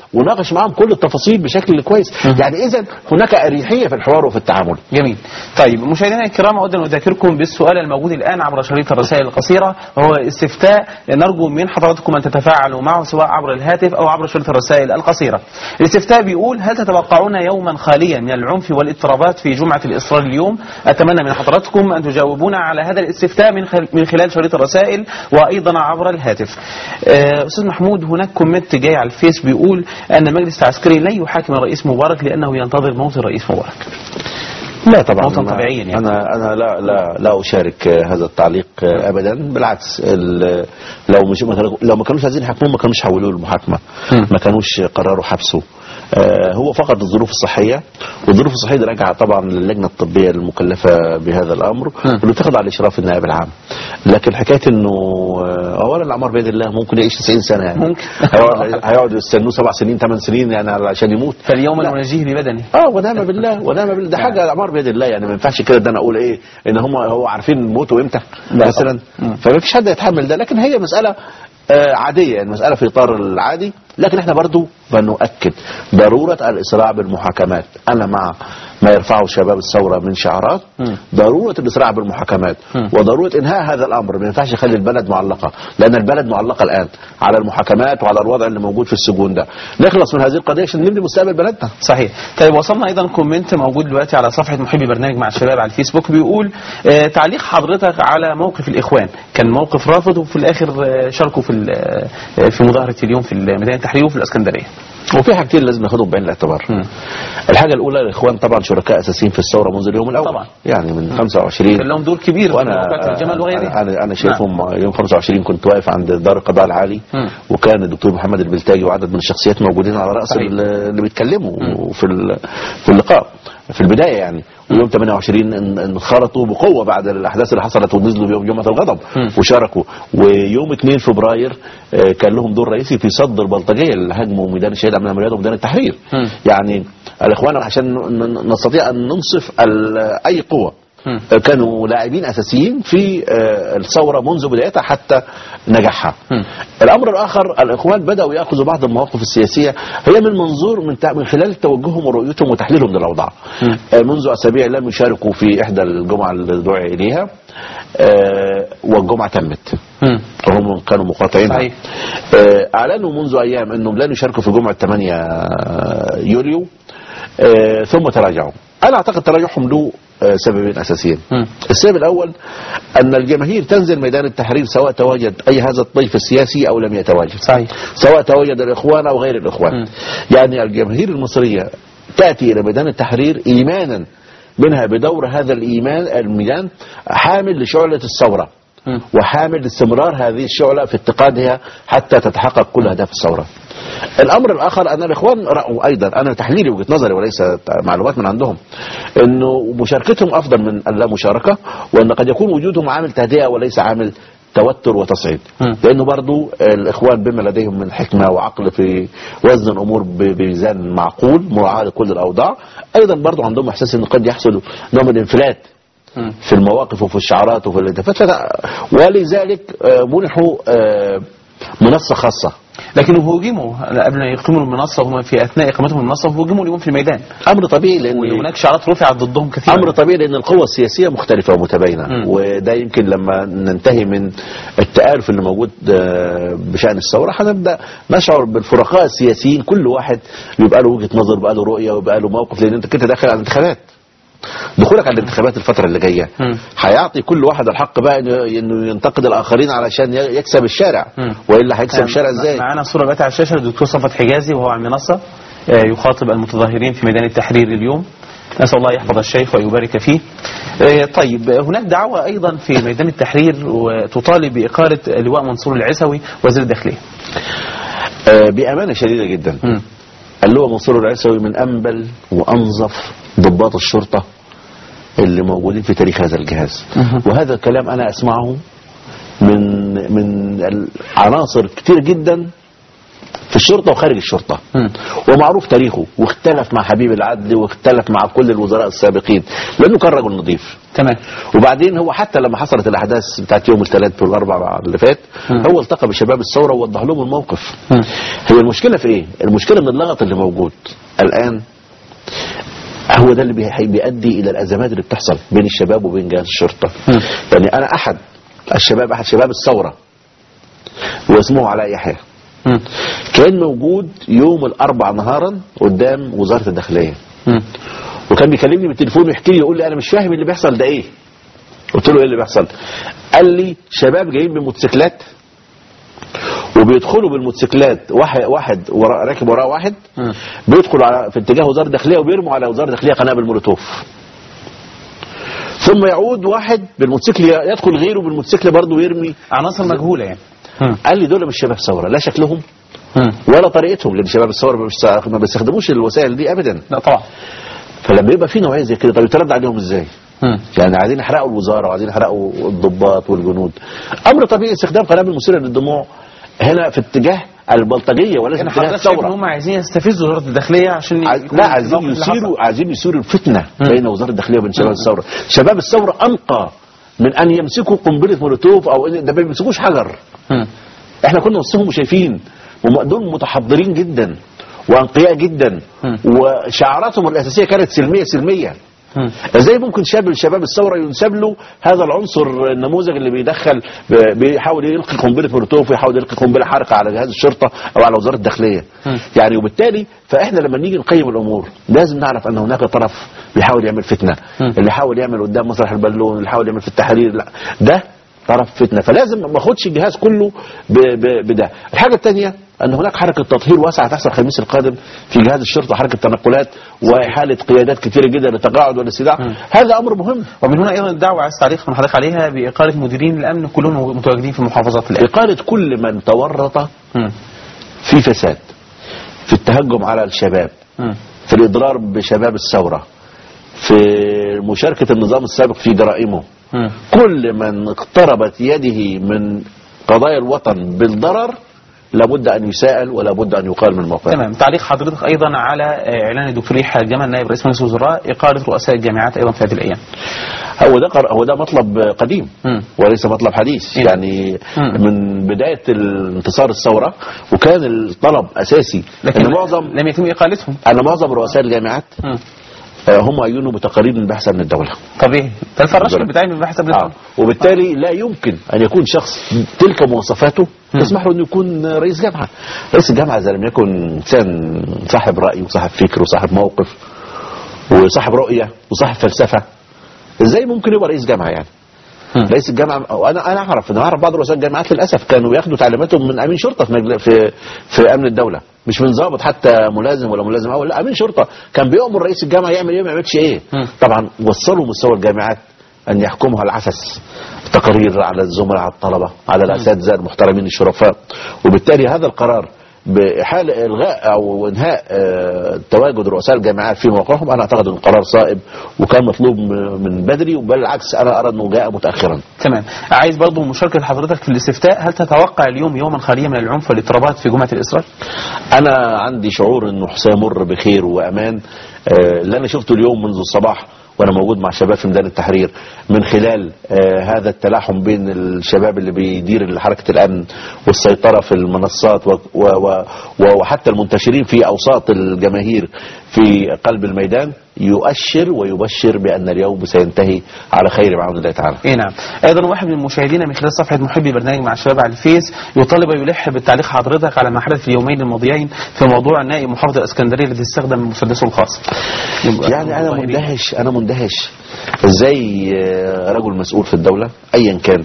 وناقش معاهم كل التفاصيل بشكل كويس يعني اذا هناك اريحيه في الحوار وفي التعامل جميل طيب مشاهدينا الكرام أود أن أذكركم بالسؤال الموجود الآن عبر شريط الرسائل القصيرة وهو استفتاء نرجو من حضراتكم أن تتفاعلوا معه سواء عبر الهاتف أو عبر شريط الرسائل القصيرة الاستفتاء بيقول هل تتوقعون يوما خاليا من العنف والاضطرابات في جمعة الإصرار اليوم أتمنى من حضراتكم أن تجاوبونا على هذا الاستفتاء من خل- من خلال شريط الرسائل وأيضا عبر الهاتف آه، أستاذ محمود هناك كومنت جاي على الفيس بيقول أن المجلس العسكري لن يحاكم الرئيس مبارك لأنه ينتظر موت الرئيس مبارك لا طبعا موتا أنا- طبيعيا يعني. انا انا لا لا لا اشارك آه، هذا التعليق آه، ابدا بالعكس ال- لو مش ما كانوا- لو ما كانوش عايزين يحاكموه ما كانوش حولوه المحاكمه مم. ما كانوش قرروا حبسه آه، هو فقد الظروف الصحيه والظروف الصحيه دي راجعه طبعا للجنه الطبيه المكلفه بهذا الامر مم. اللي بتاخد على اشراف النائب العام لكن حكايه انه آه، اولا الاعمار بيد الله ممكن يعيش 90 سنه يعني ممكن. هيقعد- هيقعدوا يستنوه سبع سنين ثمان سنين يعني عشان يموت فاليوم ننجيه ببدنه اه ونعم بالله ونعم بالله ده حاجه الامر بيد الله يعني ما ينفعش كده ده انا اقول ايه ان هم هو عارفين موته امتى لا مثلا طبعا. فما فيش حد يتحمل ده لكن هي مساله آه عاديه يعني مساله في اطار العادي لكن احنا برضو بنؤكد ضروره الاسراع بالمحاكمات انا مع ما يرفعه شباب الثوره من شعارات مم. ضروره الاسراع بالمحاكمات مم. وضروره انهاء هذا الامر ما ينفعش يخلي البلد معلقه لان البلد معلقه الان على المحاكمات وعلى الوضع اللي موجود في السجون ده نخلص من هذه القضيه عشان نبني مستقبل بلدنا صحيح طيب وصلنا ايضا كومنت موجود دلوقتي على صفحه محبي برنامج مع الشباب على الفيسبوك بيقول آه تعليق حضرتك على موقف الاخوان كان موقف رافض وفي الاخر آه شاركوا في ال- آه في مظاهره اليوم في ميدان التحرير وفي الاسكندريه وفي حاجتين لازم ناخدهم بعين الاعتبار مم. الحاجه الاولى الاخوان طبعا شركاء اساسيين في الثوره منذ اليوم الاول طبعا. يعني من 25 كان لهم دور كبير في وانا موقعة الجمال وغيره انا انا, أنا شايفهم يوم 25 كنت واقف عند دار القضاء العالي مم. وكان الدكتور محمد البلتاجي وعدد من الشخصيات موجودين على راس صحيح. ال- اللي بيتكلموا في ال- في اللقاء في البدايه يعني ويوم 28 ان- انخرطوا بقوه بعد الاحداث اللي حصلت ونزلوا بيوم يوم الغضب مم. وشاركوا ويوم 2 فبراير آه، كان لهم دور رئيسي في صد البلطجيه اللي هاجموا ميدان الشهيد عبد المنعم رياض وميدان التحرير مم. يعني الاخوان عشان ن- ن- نستطيع ان ننصف ال- اي قوه مم. كانوا لاعبين اساسيين في آه، الثوره منذ بدايتها حتى نجاحها. مم. الامر الاخر الاخوان بداوا ياخذوا بعض المواقف السياسيه هي من منظور من تع- من خلال توجههم ورؤيتهم وتحليلهم للاوضاع. مم. آه، منذ اسابيع لم يشاركوا في احدى الجمع اللي دعي اليها آه، والجمعه تمت. مم. وهم كانوا مقاطعين صحيح. آه، اعلنوا منذ ايام انهم لن يشاركوا في جمعه 8 يوليو آه، ثم تراجعوا انا اعتقد تراجعهم له آه، سببين اساسيين مم. السبب الاول ان الجماهير تنزل ميدان التحرير سواء تواجد اي هذا الطيف السياسي او لم يتواجد صحيح سواء تواجد الاخوان او غير الاخوان مم. يعني الجماهير المصريه تاتي الى ميدان التحرير ايمانا منها بدور هذا الايمان الميدان حامل لشعله الثوره مم. وحامل لاستمرار هذه الشعلة في اتقادها حتى تتحقق كل أهداف الثورة الأمر الآخر أن الإخوان رأوا أيضا أنا تحليلي وجهة نظري وليس معلومات من عندهم أنه مشاركتهم أفضل من اللا مشاركة وأن قد يكون وجودهم عامل تهدئة وليس عامل توتر وتصعيد مم. لأنه برضو الإخوان بما لديهم من حكمة وعقل في وزن الأمور ب- بميزان معقول مراعاة لكل الأوضاع أيضا برضو عندهم إحساس أنه قد يحصل نوع من الانفلات مم. في المواقف وفي الشعارات وفي الهتافات فت- ولذلك آه، منحوا آه، منصة خاصة لكن هوجموا قبل ما يقيموا المنصه وهم في اثناء اقامتهم المنصه هوجموا اليوم في الميدان أمر طبيعي لأن وهناك شعارات رفعت ضدهم كثيرا أمر طبيعي لأن القوى السياسية مختلفة ومتباينة مم. وده يمكن لما ننتهي من التآلف اللي موجود آه، بشأن الثورة هنبدأ نشعر بالفرقاء السياسيين كل واحد بيبقى له وجهة نظر بيبقى له رؤية وبيبقى له موقف لأن أنت كده داخل على الانتخابات دخولك على الانتخابات الفترة اللي جاية مم. هيعطي كل واحد الحق بقى إنه- انه ينتقد الاخرين علشان ي- يكسب الشارع مم. والا هيكسب الشارع ازاي معانا صورة دلوقتي على الشاشة للدكتور صفت حجازي وهو على المنصة آه، يخاطب المتظاهرين في ميدان التحرير اليوم نسأل الله يحفظ الشيخ ويبارك فيه آه، طيب آه، هناك دعوة أيضا في ميدان التحرير وتطالب بإقالة لواء منصور العسوي وزير الداخلية آه، بامانه شديده جدا مم. اللواء منصور العسوي من انبل وانظف ضباط الشرطه اللي موجودين في تاريخ هذا الجهاز مهم. وهذا الكلام انا اسمعه من من العناصر كتير جدا في الشرطه وخارج الشرطه مم. ومعروف تاريخه واختلف مع حبيب العدل واختلف مع كل الوزراء السابقين لانه كان رجل نظيف تمام وبعدين هو حتى لما حصلت الاحداث بتاعت يوم الثلاث والاربع اللي فات مم. هو التقى بشباب الثوره ووضح لهم الموقف مم. هي المشكله في ايه المشكله ان اللغط اللي موجود الان هو ده اللي بي- بيؤدي الى الازمات اللي بتحصل بين الشباب وبين جهاز الشرطه مم. يعني انا احد الشباب احد شباب الثوره واسمه علاء يحيى مم. كان موجود يوم الاربع نهارا قدام وزاره الداخليه مم. وكان بيكلمني بالتليفون ويحكي لي يقول لي انا مش فاهم اللي بيحصل ده ايه قلت له ايه اللي بيحصل قال لي شباب جايين بموتوسيكلات وبيدخلوا بالموتوسيكلات واحد واحد ورا راكب وراه واحد مم. بيدخلوا على في اتجاه وزاره الداخليه وبيرموا على وزاره الداخليه قنابل مولوتوف ثم يعود واحد بالموتوسيكل يدخل غيره بالموتوسيكل برضه ويرمي عناصر مجهولة يعني مم. قال لي دول مش شباب ثوره لا شكلهم مم. ولا طريقتهم لان شباب الثوره مش- ما بيستخدموش الوسائل دي ابدا لا طبعا فلما يبقى في نوعيه زي كده طب يترد عليهم ازاي؟ مم. يعني عايزين يحرقوا الوزاره وعايزين يحرقوا الضباط والجنود امر طبيعي استخدام قنابل مثيره للدموع هنا في اتجاه البلطجيه وليس يعني في اتجاه حضرتك شايف ان الثوره هم عايزين يستفزوا وزارة الداخلية عشان عايز- يكون لا عايزين الموقف اللي حصل. يثيروا عايزين يثيروا الفتنه مم. بين وزاره الداخليه وبين شباب الثوره شباب الثوره انقى من ان يمسكوا قنبله مولوتوف او إن- ده ما بيمسكوش حجر مم. احنا كنا وسطهم وشايفين وم- دول متحضرين جدا وانقياء جدا مم. وشعاراتهم الاساسيه كانت سلميه سلميه مم. ازاي ممكن شاب من شباب الثوره ينسب له هذا العنصر النموذج اللي بيدخل ب- بيحاول يلقي قنبله مولوتوف ويحاول يلقي قنبله حرقه على جهاز الشرطه او على وزاره الداخليه مم. يعني وبالتالي فاحنا لما نيجي نقيم الامور لازم نعرف ان هناك طرف بيحاول يعمل فتنه مم. اللي يحاول يعمل قدام مسرح البالون اللي يحاول يعمل في التحرير لا ده طرف فتنه فلازم ما اخدش الجهاز كله ب ب بده الحاجه الثانيه ان هناك حركه تطهير واسعه تحصل الخميس القادم في جهاز الشرطه حركه تنقلات وحاله قيادات كثيره جدا للتقاعد والاستدعاء مم. هذا امر مهم ومن هنا ايضا الدعوه عايز تعليق من حضرتك عليها باقاله مديرين الامن كلهم متواجدين في محافظات الان إقالة كل من تورط مم. في فساد في التهجم على الشباب مم. في الإضرار بشباب الثورة في مشاركة النظام السابق في جرائمه مم. كل من اقتربت يده من قضايا الوطن بالضرر لابد أن يساءل ولا بد أن يقال من موقعه تمام تعليق حضرتك ايضا على آه، اعلان الدكتور يحيى الجمل نائب رئيس مجلس الوزراء اقاله رؤساء الجامعات ايضا في هذه الايام هو ده قر- هو ده مطلب قديم مم. وليس مطلب حديث إيه. يعني مم. من بداية انتصار الثورة وكان الطلب أساسي لكن أن معظم لم يتم اقالتهم أن معظم رؤساء الجامعات مم. آه، هم عينوا بتقارير من بحث امن الدوله طبيعي ده الفراشة بتاعي من بحث قبل آه. وبالتالي لا يمكن ان يكون شخص تلك مواصفاته تسمح له انه يكون رئيس جامعه رئيس الجامعه اذا لم يكن انسان صاحب راي وصاحب فكر وصاحب موقف وصاحب رؤيه وصاحب فلسفه ازاي ممكن يبقى رئيس جامعه يعني مم. رئيس الجامعه وانا انا اعرف انا اعرف بعض رؤساء الجامعات للاسف كانوا ياخدوا تعليماتهم من امين شرطه في مجل... في في امن الدوله مش من ضابط حتى ملازم ولا ملازم اول لا امين شرطه كان بيامر رئيس الجامعه يعمل ايه ما يعملش ايه مم. طبعا وصلوا مستوى الجامعات ان يحكمها العسس تقارير على الزملاء على الطلبه على الاساتذه المحترمين الشرفاء وبالتالي هذا القرار بحال الغاء او انهاء آه، تواجد رؤساء الجامعات في موقعهم انا اعتقد انه قرار صائب وكان مطلوب م- من بدري بل العكس انا ارى انه جاء متاخرا تمام عايز برضو مشاركة حضرتك في الاستفتاء هل تتوقع اليوم يوما خاليا من العنف والاضطرابات في جمعة الإسراء؟ انا عندي شعور انه سيمر بخير وامان آه، اللي انا شفته اليوم منذ الصباح وانا موجود مع الشباب في ميدان التحرير من خلال آه، هذا التلاحم بين الشباب اللي بيدير حركه الامن والسيطره في المنصات و و و وحتى المنتشرين في اوساط الجماهير في قلب الميدان يؤشر ويبشر بان اليوم سينتهي على خير بعون الله تعالى. اي نعم ايضا واحد من مشاهدينا من خلال صفحه محبي برنامج مع الشباب على الفيس يطالب ويلح بالتعليق حضرتك على ما حدث اليومين الماضيين في موضوع نائب محافظه الاسكندريه الذي استخدم مسدسه الخاص يبقى يعني انا ظاهري. مندهش انا مندهش ازاي آه، رجل مسؤول في الدوله ايا كان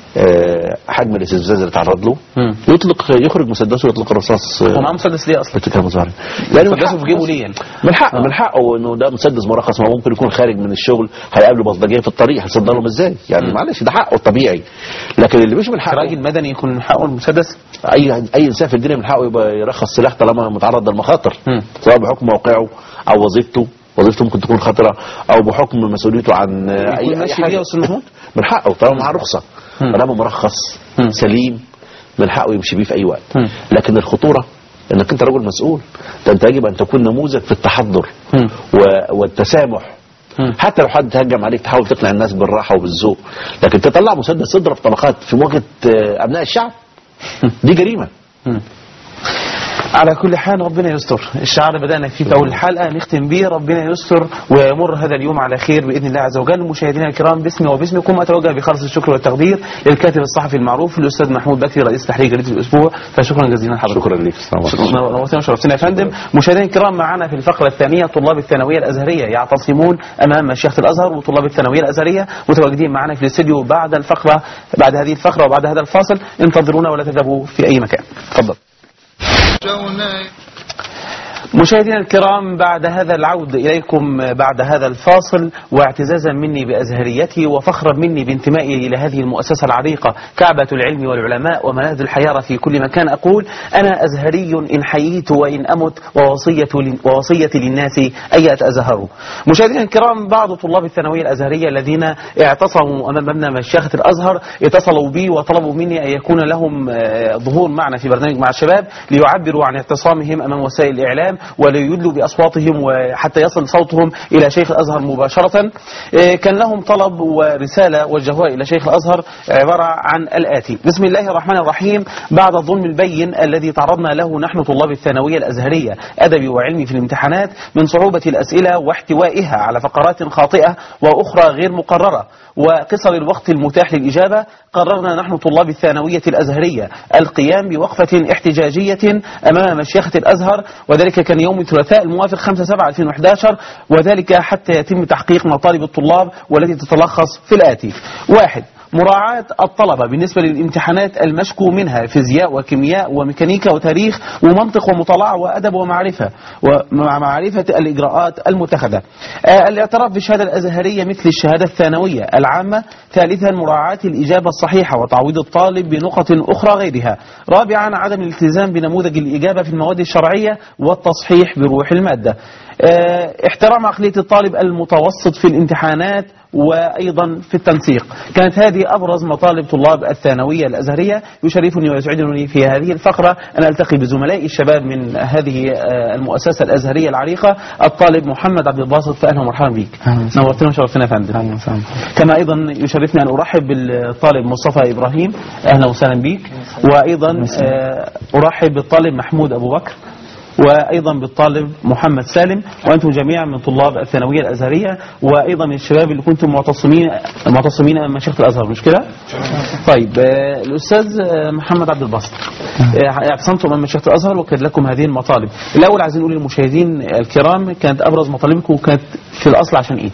آه، حجم الاستفزاز اللي تعرض له مم. يطلق يخرج مسدسه ويطلق الرصاص هو معاه مسدس ليه اصلا؟ ارتكاب مظاهر يعني من مسدسه حقه في جيبه ليه يعني؟ من حقه من حقه انه ده مسدس مرخص ما هو ممكن يكون خارج من الشغل هيقابله بلطجيه في الطريق هيصدرهم ازاي يعني معلش ده حقه الطبيعي لكن اللي مش من حقه راجل مدني يكون من حقه المسدس اي اي انسان في الدنيا من حقه يبقى يرخص سلاح طالما متعرض للمخاطر مم. سواء بحكم موقعه او وظيفته وظيفته ممكن تكون خطره او بحكم مسؤوليته عن آه، يكون اي اي ماشي حاجه بيها يا أستاذ محمود؟ من حقه طالما معاه رخصه مم. طالما مرخص مم. سليم من حقه يمشي بيه في اي وقت مم. لكن الخطوره انك انت رجل مسؤول ده انت يجب ان تكون نموذج في التحضر مم. و- والتسامح مم. حتى لو حد هجم عليك تحاول تقنع الناس بالراحه وبالذوق لكن تطلع مسدس تضرب طلقات في مواجهه آه، ابناء الشعب دي جريمه على كل حال ربنا يستر الشعار بدأنا فيه في أول الحلقة نختم به ربنا يستر ويمر هذا اليوم على خير بإذن الله عز وجل مشاهدينا الكرام باسمي وباسمكم أتوجه بخالص الشكر والتقدير للكاتب الصحفي المعروف الأستاذ محمود بكري رئيس تحرير جريدة الأسبوع فشكرا جزيلا لحضرتك شكرا لك السلام عليكم. نورتنا وشرفتنا يا فندم مشاهدينا الكرام معنا في الفقرة الثانية طلاب الثانوية الأزهرية يعتصمون أمام مشيخة الأزهر وطلاب الثانوية الأزهرية متواجدين معنا في الاستديو بعد الفقرة بعد هذه الفقرة وبعد هذا الفاصل انتظرونا ولا تذهبوا في أي مكان تفضل جونا مشاهدينا الكرام بعد هذا العود إليكم بعد هذا الفاصل واعتزازا مني بأزهريتي وفخرا مني بانتمائي إلى هذه المؤسسة العريقة كعبة العلم والعلماء وملاذ الحيارة في كل مكان أقول أنا أزهري إن حييت وإن أمت ووصية ووصيتي للناس أن يتأزهروا مشاهدينا الكرام بعض طلاب الثانوية الأزهرية الذين اعتصموا أمام مبنى مشيخة الأزهر اتصلوا بي وطلبوا مني أن يكون لهم آه، ظهور معنا في برنامج مع الشباب ليعبروا عن اعتصامهم أمام وسائل الإعلام وليدلوا بأصواتهم وحتى يصل صوتهم إلى شيخ الأزهر مباشرة آه، كان لهم طلب ورسالة وجهوها إلى شيخ الأزهر عبارة عن الآتي بسم الله الرحمن الرحيم بعد الظلم البين الذي تعرضنا له نحن طلاب الثانوية الأزهرية أدبي وعلمي في الامتحانات من صعوبة الأسئلة واحتوائها على فقرات خاطئة وأخرى غير مقررة وقصر الوقت المتاح للإجابة قررنا نحن طلاب الثانوية الأزهرية القيام بوقفة احتجاجية أمام مشيخة الأزهر وذلك كان يوم الثلاثاء الموافق 5/7/2011 وذلك حتى يتم تحقيق مطالب الطلاب والتي تتلخص في الآتي واحد مراعاة الطلبة بالنسبة للامتحانات المشكو منها فيزياء وكيمياء وميكانيكا وتاريخ ومنطق ومطالعة وأدب ومعرفة ومع معرفة الإجراءات المتخذة آه، الاعتراف بالشهادة الأزهرية مثل الشهادة الثانوية العامة ثالثا مراعاة الإجابة الصحيحة وتعويض الطالب بنقط أخرى غيرها رابعا عدم الالتزام بنموذج الإجابة في المواد الشرعية والتصحيح بروح المادة آه، احترام عقلية الطالب المتوسط في الامتحانات وأيضا في التنسيق كانت هذه أبرز مطالب طلاب الثانوية الأزهرية يشرفني ويسعدني في هذه الفقرة أن ألتقي بزملائي الشباب من هذه آه، المؤسسة الأزهرية العريقة الطالب محمد عبد الباسط فأهلا ومرحبا بك أهلا وسهلا. نورتنا وشرفتنا يا فندم أهلا وسهلا كما أيضا يشرفني أن أرحب بالطالب مصطفى إبراهيم أهلا وسهلا بك وأيضا آه، أرحب بالطالب محمود أبو بكر وأيضا بالطالب محمد سالم وأنتم جميعا من طلاب الثانوية الأزهرية وأيضا من الشباب اللي كنتم معتصمين معتصمين أمام مشيخة الأزهر مش كده؟ طيب آه، الأستاذ آه، محمد عبد الباسط آه، اعتصمتم أمام مشيخة الأزهر وكانت لكم هذه المطالب الأول عايزين نقول للمشاهدين الكرام كانت أبرز مطالبكم كانت في الأصل عشان إيه؟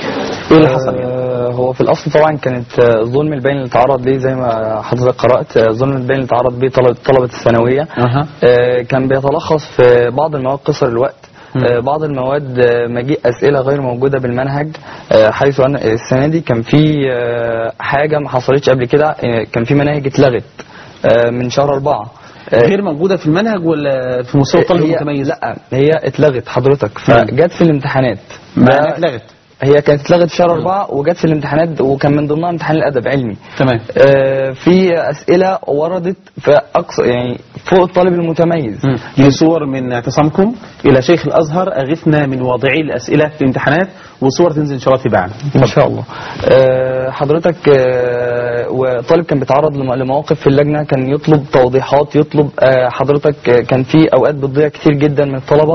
إيه اللي حصل يعني؟ آه، هو في الاصل طبعا كانت آه، الظلم البين اللي تعرض ليه زي ما حضرتك قرات آه، الظلم البين اللي تعرض ليه طلبه طلبه الثانويه أها. آه، كان بيتلخص في بعض المواد قصر الوقت آه، بعض المواد آه، مجيء اسئله غير موجوده بالمنهج آه، حيث ان السنه دي كان في آه، حاجه ما حصلتش قبل كده آه، كان في مناهج اتلغت آه، من شهر أربعة آه، غير موجودة في المنهج ولا في مستوى الطالب هي المتميز؟ لا هي اتلغت حضرتك فجت في الامتحانات ما ده- اتلغت هي كانت اتلغت في شهر أربعة وجت في الامتحانات وكان من ضمنها امتحان الأدب علمي تمام آه، في أسئلة وردت في أقصى يعني فوق الطالب المتميز مم. دي صور من اعتصامكم الى شيخ الازهر اغثنا من واضعي الاسئله في الامتحانات وصور تنزل ان شاء الله في بعد ان شاء الله آه، حضرتك آه، وطالب كان بيتعرض لم- لمواقف في اللجنه كان يطلب توضيحات يطلب آه، حضرتك آه، كان في اوقات بتضيع كتير جدا من الطلبه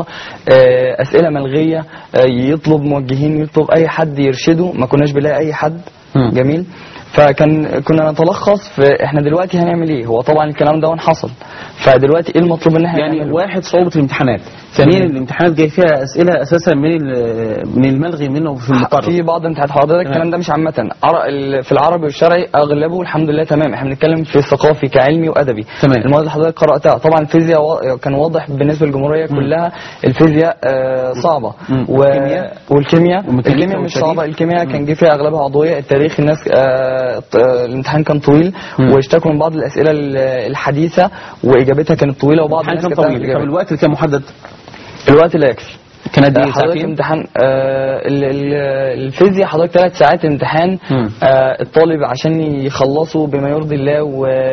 آه، اسئله ملغيه آه، يطلب موجهين يطلب اي حد يرشده ما كناش بنلاقي اي حد مم. جميل فكان كنا نتلخص في احنا دلوقتي هنعمل ايه هو طبعا الكلام ده حصل فدلوقتي ايه المطلوب ان احنا يعني نعمله؟ واحد صعوبه الامتحانات ثانيا الامتحانات جاي فيها اسئله اساسا من ال- من الملغي منه في المقرر في بعض امتحانات حضرتك الكلام ده مش عامة عر- ال- في العربي والشرعي اغلبه الحمد لله تمام احنا بنتكلم في الثقافي كعلمي وادبي تمام. المواد اللي حضرتك قراتها طبعا الفيزياء وا- كان واضح بالنسبه للجمهوريه كلها الفيزياء آه صعبه مم. و... والكيمياء؟ والكيمياء والميكانيكا الكيمياء مش والتاريخ؟ صعبه الكيمياء كان جه فيها اغلبها عضويه التاريخ الناس آه ط- آه، الامتحان كان طويل مم. واشتكوا من بعض الاسئله ال- الحديثه واجابتها كانت طويله وبعض الامتحان الناس كان كانت طويل طب إجابات. الوقت اللي كان محدد الوقت لا يكفي كان قد آه، ايه حضرتك ساعتين؟ امتحان آه ال- ال- الفيزياء حضرتك ثلاث ساعات امتحان مم. آه الطالب عشان يخلصه بما يرضي الله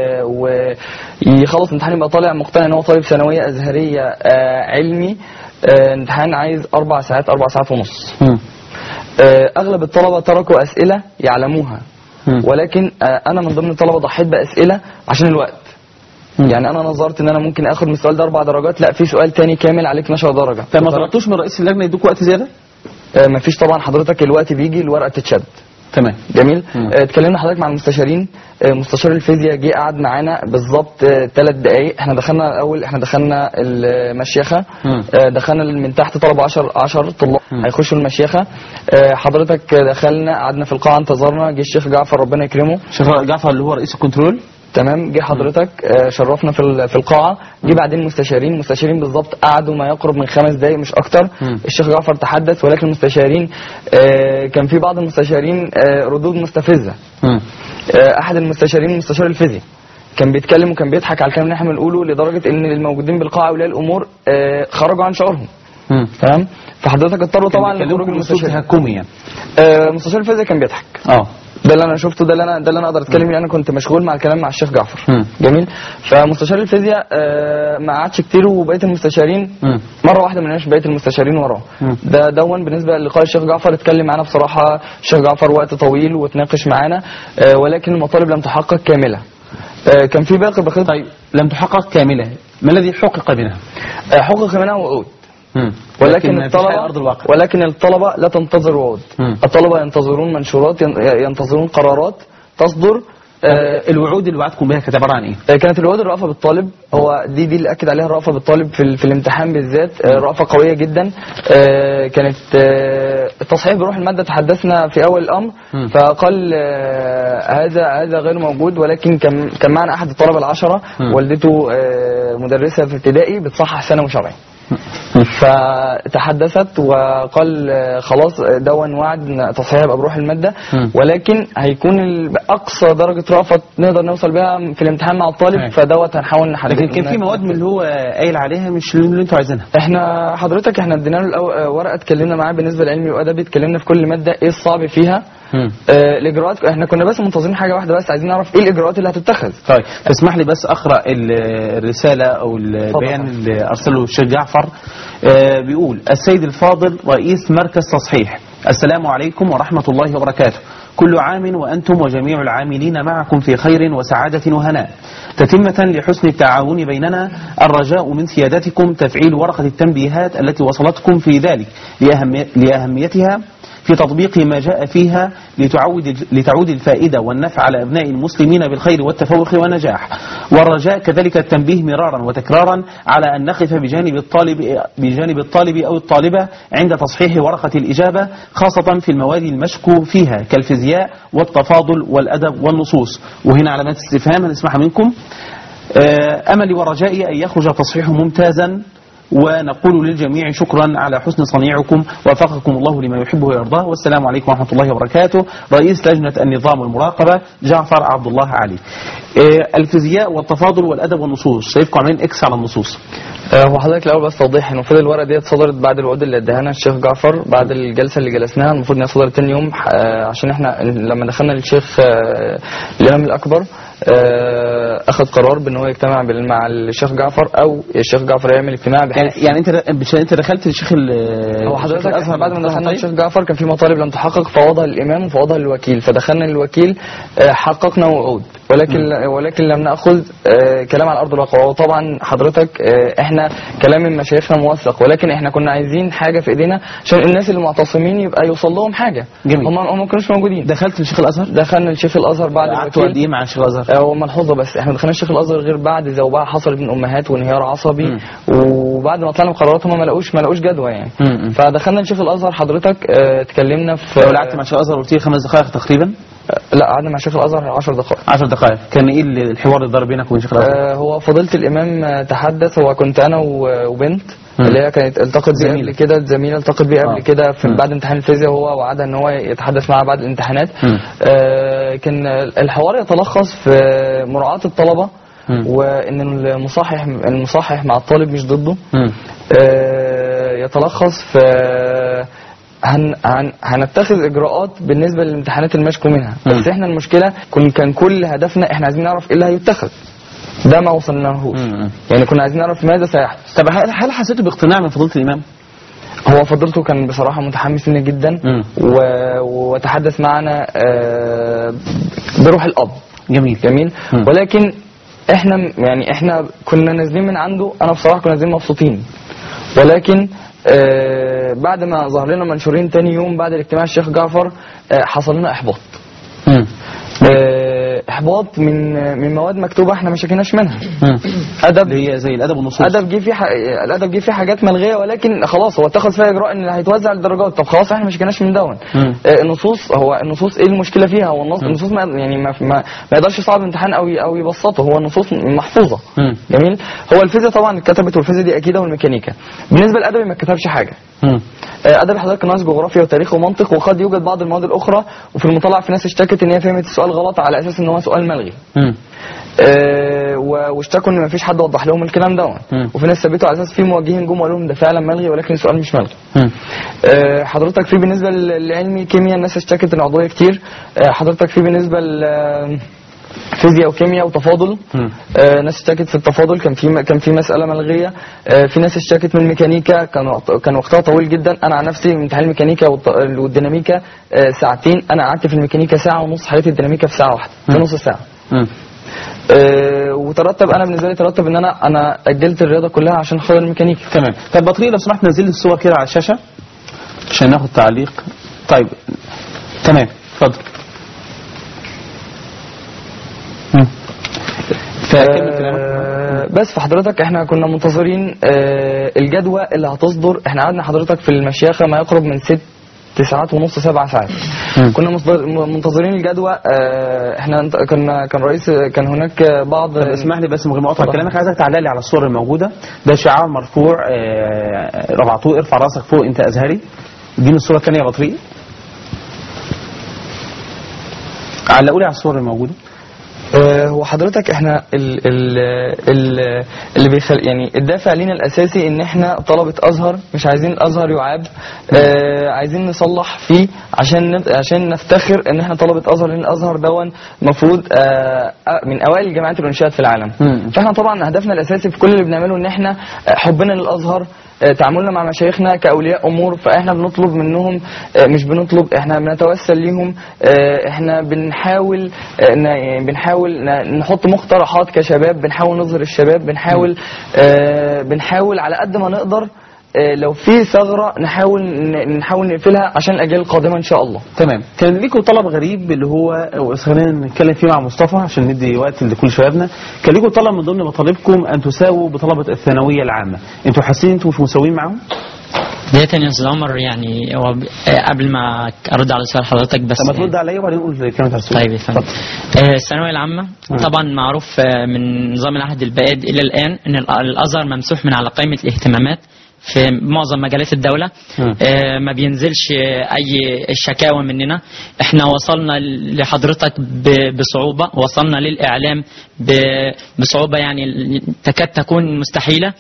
ويخلص امتحان يبقى طالع مقتنع ان هو طالب ثانويه ازهريه آه علمي آه امتحان عايز اربع ساعات اربع ساعات ونص مم. آه اغلب الطلبه تركوا اسئله يعلموها مم. ولكن آه انا من ضمن الطلبه ضحيت باسئله عشان الوقت مم. يعني انا نظرت ان انا ممكن اخد من السؤال ده اربع درجات لا في سؤال تاني كامل عليه 12 درجه طب ما طلبتوش من رئيس اللجنه يدوك وقت زياده؟ آه مفيش طبعا حضرتك الوقت بيجي الورقه تتشد تمام جميل مم. آه، اتكلمنا حضرتك مع المستشارين آه، مستشار الفيزياء جه قعد معانا بالظبط ثلاث دقائق احنا دخلنا الاول احنا دخلنا المشيخه مم. آه، دخلنا من تحت طلبه 10 10 طلاب مم. هيخشوا المشيخه آه، حضرتك دخلنا قعدنا في القاعه انتظرنا جه الشيخ جعفر ربنا يكرمه شيخ جعفر اللي هو رئيس الكنترول تمام جه حضرتك آه، شرفنا في ال- في القاعه جه بعدين مستشارين مستشارين بالظبط قعدوا ما يقرب من خمس دقائق مش اكتر مم. الشيخ جعفر تحدث ولكن المستشارين آه، كان في بعض المستشارين آه، ردود مستفزه مم. آه، احد المستشارين مستشار الفيزياء كان بيتكلم وكان بيضحك على الكلام اللي احنا بنقوله لدرجه ان الموجودين بالقاعه اولياء الامور آه، خرجوا عن شعورهم مم. تمام فحضرتك اضطروا طبعا لخروج بيكلمكم باسلوب المستشارين تهكمي يعني آه، مستشار الفيزياء كان بيضحك اه ده اللي انا شفته ده اللي انا ده اللي انا اقدر اتكلم فيه انا كنت مشغول مع الكلام مع الشيخ جعفر مم. جميل فمستشار الفيزياء آه، ما قعدش كتير وبقيه المستشارين مم. مره واحده من بقيه المستشارين وراه مم. ده دون بالنسبه للقاء الشيخ جعفر اتكلم معانا بصراحه الشيخ جعفر وقت طويل وتناقش معانا آه، ولكن المطالب لم تحقق كامله آه، كان في باقي بخيط طيب لم تحقق كامله ما الذي حقق منها؟ آه، حقق منها وعود مم. ولكن ما فيش على الطلبة ارض الواقع ولكن الطلبة لا تنتظر وعود مم. الطلبة ينتظرون منشورات ين- ينتظرون قرارات تصدر آه، آه، الوعود اللي وعدكم بها كانت عباره عن ايه؟ آه، كانت الوعود الرأفة بالطالب هو دي دي اللي اكد عليها الرأفة بالطالب في, ال- في الامتحان بالذات آه، رأفة قوية جدا آه، كانت آه، التصحيح بروح المادة تحدثنا في اول الامر مم. فقال آه، هذا هذا غير موجود ولكن كان كان معنا احد الطلبة العشرة مم. والدته آه، مدرسة في ابتدائي بتصحح ثانوي شرعي فتحدثت وقال آه، خلاص آه، دون وعد إن تصحيح يبقى بروح الماده مم. ولكن هيكون ال- اقصى درجه رأفت نقدر نوصل بيها في الامتحان مع الطالب تمام. فدوت هنحاول نحدد لكن كان في مواد من اللي هو قايل عليها مش اللي انتوا عايزينها احنا حضرتك احنا ادينا له الأو- آه، ورقه اتكلمنا معاه بالنسبه لعلمي وادبي اتكلمنا في كل ماده ايه الصعب فيها مم. آه الاجراءات احنا كنا بس منتظرين حاجه واحده بس عايزين نعرف ايه الاجراءات اللي هتتخذ طيب تسمح لي بس اقرا ال- الرساله او البيان اللي ارسله الشيخ جعفر آه، بيقول السيد الفاضل رئيس مركز تصحيح السلام عليكم ورحمه الله وبركاته كل عام وانتم وجميع العاملين معكم في خير وسعاده وهناء تتمه لحسن التعاون بيننا الرجاء من سيادتكم تفعيل ورقه التنبيهات التي وصلتكم في ذلك لأهمي- لاهميتها في تطبيق ما جاء فيها لتعود لتعود الفائدة والنفع على أبناء المسلمين بالخير والتفوق والنجاح والرجاء كذلك التنبيه مرارا وتكرارا على أن نقف بجانب الطالب بجانب الطالب أو الطالبة عند تصحيح ورقة الإجابة خاصة في المواد المشكو فيها كالفيزياء والتفاضل والأدب والنصوص وهنا علامات استفهام هنسمعها منكم آه، أملي ورجائي أن يخرج تصحيح ممتازا ونقول للجميع شكرا على حسن صنيعكم وفقكم الله لما يحبه ويرضاه والسلام عليكم ورحمة الله وبركاته رئيس لجنة النظام والمراقبة جعفر عبد الله علي آه، الفيزياء والتفاضل والأدب والنصوص شايفكم عاملين إكس على النصوص آه، هو حضرتك الاول بس توضيح ان المفروض الورقه ديت صدرت بعد الوعود اللي اداها لنا الشيخ جعفر بعد الجلسه اللي جلسناها المفروض انها صدرت تاني يوم آه، عشان احنا لما دخلنا للشيخ آه، الامام الاكبر آه، اخذ قرار بان هو يجتمع بال- مع الشيخ جعفر او الشيخ جعفر يعمل اجتماع يعني, بحيث يعني أنت مش أنت دخلت للشيخ ال- هو الشيخ حضرتك الأزهر بعد ما دخلنا طيب؟ للشيخ جعفر كان في مطالب لم تحقق فوضها للامام وفوضها للوكيل فدخلنا للوكيل آه، حققنا وعود ولكن ولكن لم ناخذ آه، كلام على ارض الواقع وطبعا حضرتك آه، احنا كلام من مشايخنا موثق ولكن احنا كنا عايزين حاجه في ايدينا عشان الناس اللي معتصمين يبقى يوصل لهم حاجه جميل. هم هم ما كانوش موجودين دخلت للشيخ الأزهر دخلنا للشيخ الازهر بعد قعدتوا قد الوكيل إيه مع الشيخ الأزهر آه، وملحوظه بس احنا ما دخلناش الشيخ الازهر غير بعد زوبعه حصلت من امهات وانهيار عصبي مم. وبعد ما طلعنا بقرارات هم ما لقوش ما لقوش جدوى يعني مم. فدخلنا لشيخ الازهر حضرتك آه، اتكلمنا في لو قعدت مع الشيخ الأزهر قلت لي خمس دقائق تقريبا آه، لا قعدنا مع شيخ الازهر 10 دقائق 10 دقائق كان إيه الحوار اللي دار بينك وبين الشيخ الأزهر آه، هو فضيله الامام آه، تحدث هو كنت انا و- وبنت مم. اللي هي كانت التقت بيه زميلة. قبل كده زميله التقت بيه آه. قبل كده في مم. بعد امتحان الفيزياء هو وعدها ان هو يتحدث معها بعد الامتحانات مم. آه، كان الحوار يتلخص في مراعاه الطلبه مم. وان المصحح المصحح مع الطالب مش ضده مم. آه، بيتلخص في هن هن هنتخذ اجراءات بالنسبه للامتحانات المشكو منها بس احنا المشكله كن كان كل هدفنا احنا عايزين نعرف ايه اللي هيتخذ ده ما وصلناهوش مم. يعني كنا عايزين نعرف ماذا سيحدث طب هل هل حسيتوا باقتناع من فضيله الامام؟ هو فضلته كان بصراحة متحمس لنا جدا مم. و... وتحدث معنا آه، بروح الأب جميل جميل مم. ولكن احنا يعني احنا كنا نازلين من عنده انا بصراحة كنا نازلين مبسوطين ولكن آه، بعد ما ظهر لنا منشورين تاني يوم بعد الاجتماع الشيخ جعفر آه، حصل لنا احباط مم. آه، احباط من من مواد مكتوبه احنا ما شكيناش منها مم. ادب اللي هي زي الادب والنصوص ادب جه فيه ح... الادب جه فيه حاجات ملغيه ولكن خلاص هو اتخذ فيها اجراء ان هيتوزع الدرجات طب خلاص احنا ما شكناش من دون مم. آه، النصوص هو النصوص ايه المشكله فيها هو النص النصوص ما يعني ما, ما, ما يقدرش يصعب امتحان او ي- او يبسطه هو النصوص محفوظه مم. جميل هو الفيزياء طبعا اتكتبت والفيزياء دي اكيده والميكانيكا بالنسبه للادبي ما اتكتبش حاجه مم. آه، ادب حضرتك ناقص جغرافيا وتاريخ ومنطق وقد يوجد بعض المواد الاخرى وفي المطالعه في ناس اشتكت ان هي فهمت السؤال غلط على اساس ان هو سؤال ملغي مم. آه، و- واشتكوا ان مفيش حد وضح لهم الكلام ده مم. وفي ناس ثبتوا على اساس في موجهين جم وقالوا لهم ده فعلا ملغي ولكن السؤال مش ملغي مم. آه، حضرتك في بالنسبه لل- لعلمي كيمياء الناس اشتكت العضويه كتير آه، حضرتك في بالنسبه ل فيزياء وكيمياء وتفاضل مم. آه، ناس اشتكت في التفاضل كان في كان في مساله ملغيه آه، في ناس اشتكت من الميكانيكا كان وقت- كان وقتها طويل جدا انا عن نفسي امتحان الميكانيكا والط- والديناميكا آه، ساعتين انا قعدت في الميكانيكا ساعه ونص حليت الديناميكا في ساعه واحده في مم. نص ساعه مم. آه، وترتب انا بالنسبه لي ترتب ان انا انا اجلت الرياضه كلها عشان خاطر الميكانيكا تمام طب بطريق لو سمحت نزل لي الصور كده على الشاشه عشان ناخد تعليق طيب تمام اتفضل مم. فكمل كلامك آه، بس فحضرتك احنا كنا منتظرين آه، الجدوى اللي هتصدر احنا قعدنا حضرتك في المشيخه ما يقرب من ست ساعات ونص سبع ساعات مم. كنا مصدر- منتظرين الجدوى آه، احنا انت- كنا كان رئيس كان هناك بعض طب اسمح لي بس من غير ما اقطع اتفضل. كلامك عايزك تعلق لي على الصور الموجوده ده شعار مرفوع آه، رفعتوه ارفع راسك فوق انت ازهري اديني الصوره الثانيه يا بطريق علقوا لي على الصور الموجوده آه، هو حضرتك احنا ال ال ال اللي بيخل يعني الدافع لينا الاساسي ان احنا طلبه ازهر مش عايزين الازهر يعاب اه عايزين نصلح فيه عشان نب- عشان نفتخر ان احنا طلبه ازهر لان الازهر دون المفروض اه آه، من اوائل الجامعات الانشاءات في العالم مم. فاحنا طبعا هدفنا الاساسي في كل اللي بنعمله ان احنا آه، حبنا للازهر آه، تعاملنا مع مشايخنا كاولياء امور فاحنا بنطلب منهم آه، مش بنطلب احنا بنتوسل ليهم آه، احنا بنحاول آه، ن- يعني بنحاول ن- نحط مقترحات كشباب بنحاول نظهر الشباب بنحاول آه، بنحاول على قد ما نقدر آه، لو في ثغره نحاول ن- نحاول نقفلها عشان الاجيال القادمه ان شاء الله تمام كان ليكم طلب غريب اللي هو خلينا نتكلم فيه مع مصطفى عشان ندي وقت لكل شبابنا كان ليكم طلب من ضمن مطالبكم ان تساووا بطلبه الثانويه العامه انتوا حاسين انتوا مش مساويين معاهم بداية يا استاذ عمر يعني هو ب- آه، قبل ما ارد على سؤال حضرتك بس طب ما ترد عليا وبعدين نقول كلمه على السؤال طيب يا فندم آه، الثانوية العامة طبعا معروف آه، من نظام العهد البائد إلى الآن أن الأ- الأزهر ممسوح من على قائمة الاهتمامات في معظم مجالات الدولة مم. آه، ما بينزلش آه، أي شكاوى مننا احنا وصلنا لحضرتك ب- بصعوبة وصلنا للإعلام ب- بصعوبة يعني تكاد تكون مستحيلة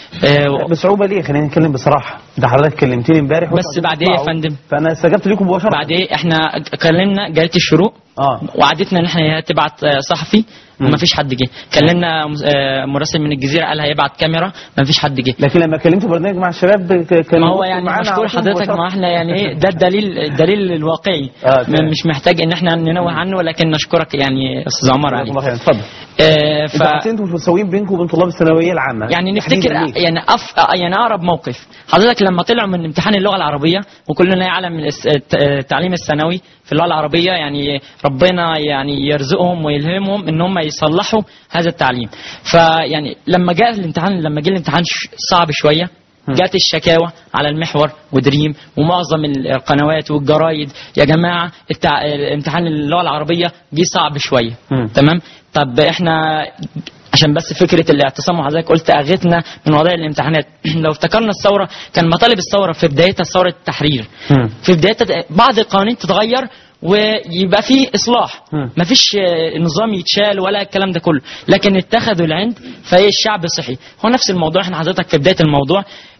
آه، بصعوبه ليه خلينا نتكلم بصراحه ده حضرتك كلمتني امبارح بس وقلت بعد إيه يا هتطلعوا. فندم؟ فانا استجبت لكم مباشره بعد ايه احنا كلمنا جريده الشروق اه وعدتنا ان احنا تبعت آه، صحفي مم. وما فيش حد جه كلمنا مس- آه، مراسل من الجزيره قال هيبعت كاميرا ما فيش حد جه لكن لما كلمت برنامج مع الشباب ك- كان ما هو يعني معانا مشكور على طول حضرتك مباشرة. ما احنا يعني ايه ده الدليل الدليل الواقعي آه، تمام. م- مش محتاج ان احنا ننوه عنه ولكن نشكرك يعني استاذ عمر جزاكم عليه الله خير اتفضل آه، ف انتوا حاسين انتوا مش مساويين بينكم وبين طلاب الثانويه العامه يعني نفتكر تحديداً ليه؟ يعني أف يعني اقرب موقف حضرتك لما طلعوا من امتحان اللغه العربيه وكلنا يعلم الس- الت- التعليم الثانوي في اللغه العربيه يعني ربنا يعني يرزقهم ويلهمهم ان هم يصلحوا هذا التعليم فيعني لما جاء الامتحان لما جه الامتحان ش- صعب شويه جات الشكاوى على المحور ودريم ومعظم ال- القنوات والجرايد يا جماعه التع... امتحان اللغه العربيه جه صعب شويه مم. تمام طب احنا عشان بس فكره الاعتصام وحضرتك قلت اغثنا من وضع الامتحانات لو افتكرنا الثوره كان مطالب الثوره في بدايتها ثوره التحرير مم. في بدايتها بعض القوانين تتغير ويبقى في اصلاح مم. مفيش آه، نظام يتشال ولا الكلام ده كله لكن اتخذوا العند فايه الشعب صحي هو نفس الموضوع احنا حضرتك في بدايه الموضوع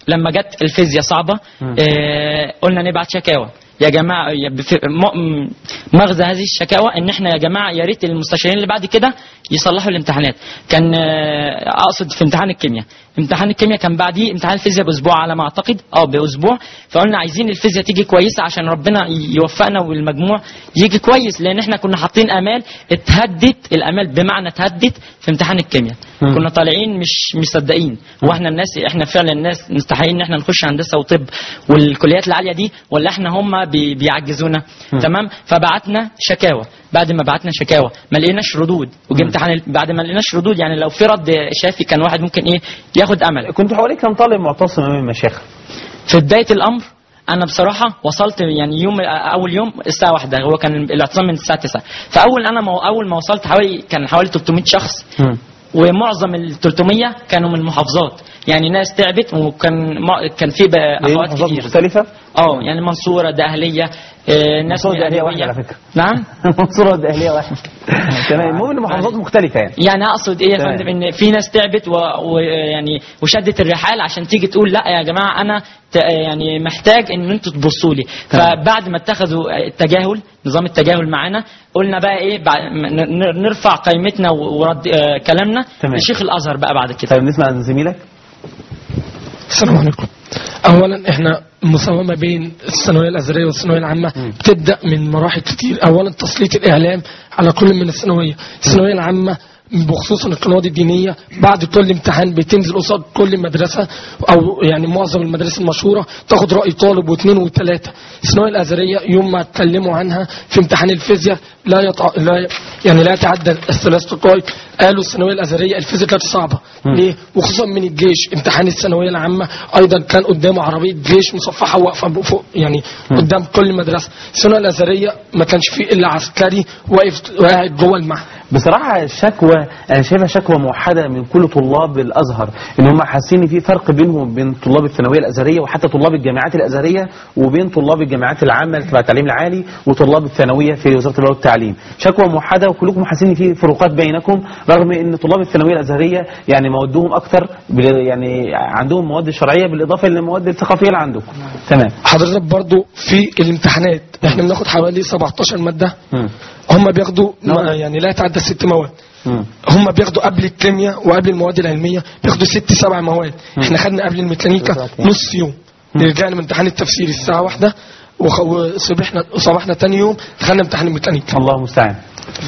لما جت الفيزياء صعبه آه قلنا نبعت شكاوى يا جماعه يا بف- م- م- مغزى هذه الشكاوى ان احنا يا جماعه يا ريت المستشارين اللي بعد كده يصلحوا الامتحانات كان آه، اقصد في امتحان الكيمياء امتحان الكيمياء كان بعديه امتحان الفيزياء باسبوع على ما اعتقد اه باسبوع فقلنا عايزين الفيزياء تيجي كويسه عشان ربنا يوفقنا والمجموع يجي كويس لان احنا كنا حاطين امال اتهدت الامال بمعنى اتهدت في امتحان الكيمياء مم. كنا طالعين مش مصدقين واحنا الناس احنا فعلا الناس مستحيين ان احنا نخش هندسه وطب والكليات العاليه دي ولا احنا هم بي بيعجزونا تمام فبعتنا شكاوى بعد ما بعتنا شكاوى ما لقيناش ردود وجه امتحان ال- بعد ما لقيناش ردود يعني لو في رد شافي كان واحد ممكن ايه ياخد امل كنت حوالي كم طالب معتصم امام المشايخ في بدايه الامر انا بصراحه وصلت يعني يوم اول يوم الساعه واحدة هو كان الاعتصام من الساعه 9 فاول انا مو اول ما وصلت حوالي كان حوالي 300 شخص مم. ومعظم ال 300 كانوا من المحافظات يعني ناس تعبت وكان ما كان في بقى ليه اخوات محافظات كتير مختلفة اه يعني منصوره دقهليه آه، ناس منصورة من دقهلية الأدوية. واحدة على فكرة. نعم منصورة والدقهلية واحد تمام المهم ان محافظات مختلفة يعني يعني اقصد ايه يا تمام. فندم ان في ناس تعبت و- ويعني وشدت الرحال عشان تيجي تقول لا يا جماعه انا ت- يعني محتاج ان انتوا تبصوا لي تمام. فبعد ما اتخذوا التجاهل نظام التجاهل معانا قلنا بقى ايه بعد- ن- ن- نرفع قيمتنا ورد آه، كلامنا تمام. لشيخ الازهر بقى بعد كده طيب نسمع عن زميلك السلام عليكم اولا احنا المساومه بين الثانويه الازهريه والثانويه العامه بتبدا من مراحل كتير اولا تسليط الاعلام على كل من الثانويه الثانويه العامه بخصوصا القنوات الدينيه بعد كل امتحان بتنزل قصاد كل مدرسه او يعني معظم المدارس المشهوره تاخد راي طالب واثنين وثلاثه الثانويه الازهريه يوم ما اتكلموا عنها في امتحان الفيزياء لا يطع... لا يعني لا يتعدى الثلاث دقائق قالوا الثانويه الازهريه الفيزياء كانت صعبه ليه وخصوصا من الجيش امتحان الثانويه العامه ايضا كان قدامه عربيه جيش مصفحه واقفه فوق يعني قدام كل مدرسه الثانويه الازهريه ما كانش فيه الا عسكري واقف قاعد جوه المعهد بصراحة الشكوى أنا شايفها شكوى موحدة من كل طلاب الأزهر إن هم حاسين إن في فرق بينهم وبين طلاب الثانوية الأزهرية وحتى طلاب الجامعات الأزهرية وبين طلاب الجامعات العامة اللي تبع التعليم العالي وطلاب الثانوية في وزارة التربية والتعليم شكوى موحدة وكلكم حاسين إن في فروقات بينكم رغم إن طلاب الثانوية الأزهرية يعني موادهم أكثر بال- يعني عندهم مواد شرعية بالإضافة للمواد الثقافية اللي عندكم تمام حضرتك برضو في الامتحانات احنا بناخد حوالي 17 ماده مم. هم بياخدوا ما- يعني لا يتعدى ست مواد مم. هم بياخدوا قبل الكيمياء وقبل المواد العلميه بياخدوا ست سبع مواد احنا خدنا قبل الميكانيكا نص يوم رجعنا من امتحان التفسير الساعه واحدة وخ- وصبحنا صبحنا تاني يوم دخلنا امتحان الميكانيكا الله المستعان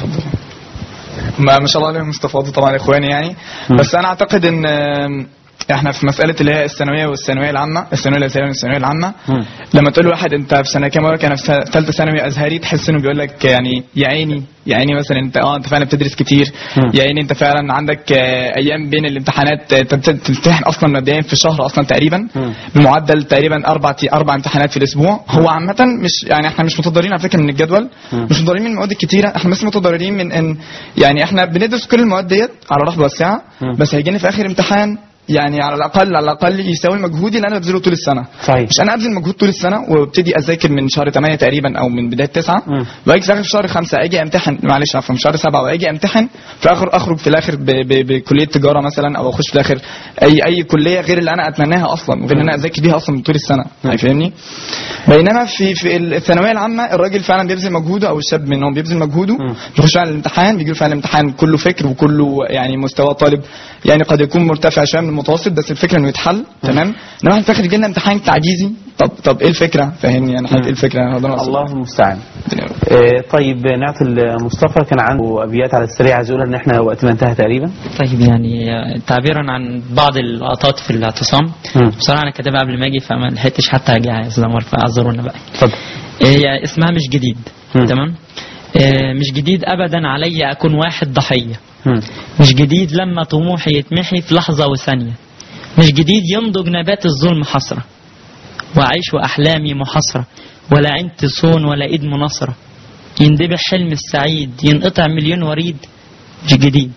ما ما شاء الله عليهم استفاضوا طبعا اخواني يعني بس انا اعتقد ان آم، احنا في مساله اللي هي الثانويه والثانويه العامه الثانويه الازهريه والثانويه العامه مم. لما تقول لواحد انت في سنه كام يقول لك انا في سنة- ثالثه ثانوي ازهري تحس انه بيقول لك يعني يا عيني يا عيني مثلا انت اه انت فعلا بتدرس كتير مم. يا عيني انت فعلا عندك آه، ايام بين الامتحانات آه، تمت- تمتحن اصلا مبدئيا في شهر اصلا تقريبا مم. بمعدل تقريبا اربع اربع امتحانات في الاسبوع هو عامه مش يعني احنا مش متضررين على فكره من الجدول مم. مش متضررين من المواد الكتيره احنا بس متضررين من ان يعني احنا بندرس كل المواد ديت على رحب واسعه مم. بس هيجيني في اخر امتحان يعني على الاقل على الاقل يساوي المجهود اللي انا ببذله طول السنه صحيح مش انا ابذل مجهود طول السنه وابتدي اذاكر من شهر 8 تقريبا او من بدايه 9 مم. واجي في اخر شهر 5 اجي امتحن معلش عفوا في شهر 7 واجي امتحن في الاخر اخرج في الاخر ب- ب- بكليه تجاره مثلا او اخش في الاخر اي اي كليه غير اللي انا اتمناها اصلا وغير اللي انا اذاكر بيها اصلا طول السنه يعني فاهمني بينما في في الثانويه العامه الراجل فعلا بيبذل مجهوده او الشاب منهم بيبذل مجهوده مم. بيخش فعلا الامتحان بيجي له فعلا الامتحان كله فكر وكله يعني مستوى طالب يعني قد يكون مرتفع شويه من المتوسط بس الفكره انه يتحل تمام انما احنا في الاخر يجي لنا امتحان تعجيزي طب طب ايه الفكره فاهمني يعني حضرتك ايه الفكره ربنا يستر. الله المستعان الدنيا. آه، طيب نعطي مصطفى كان عنده ابيات على السريع عايز يقول ان احنا وقتنا انتهى تقريبا طيب يعني آه، تعبيرا عن بعض اللقطات في الاعتصام مم. بصراحه انا كاتبها قبل ما اجي فما لحقتش حتى اجي يا استاذ عمر فاعذرونا بقى اتفضل هي اسمها مش جديد مم. تمام آه، مش جديد ابدا علي اكون واحد ضحيه مم. مش جديد لما طموحي يتمحي في لحظه وثانيه مش جديد ينضج نبات الظلم حسره واعيش واحلامي محاصره ولا عين تصون ولا ايد مناصره يندبح حلم السعيد ينقطع مليون وريد مش جديد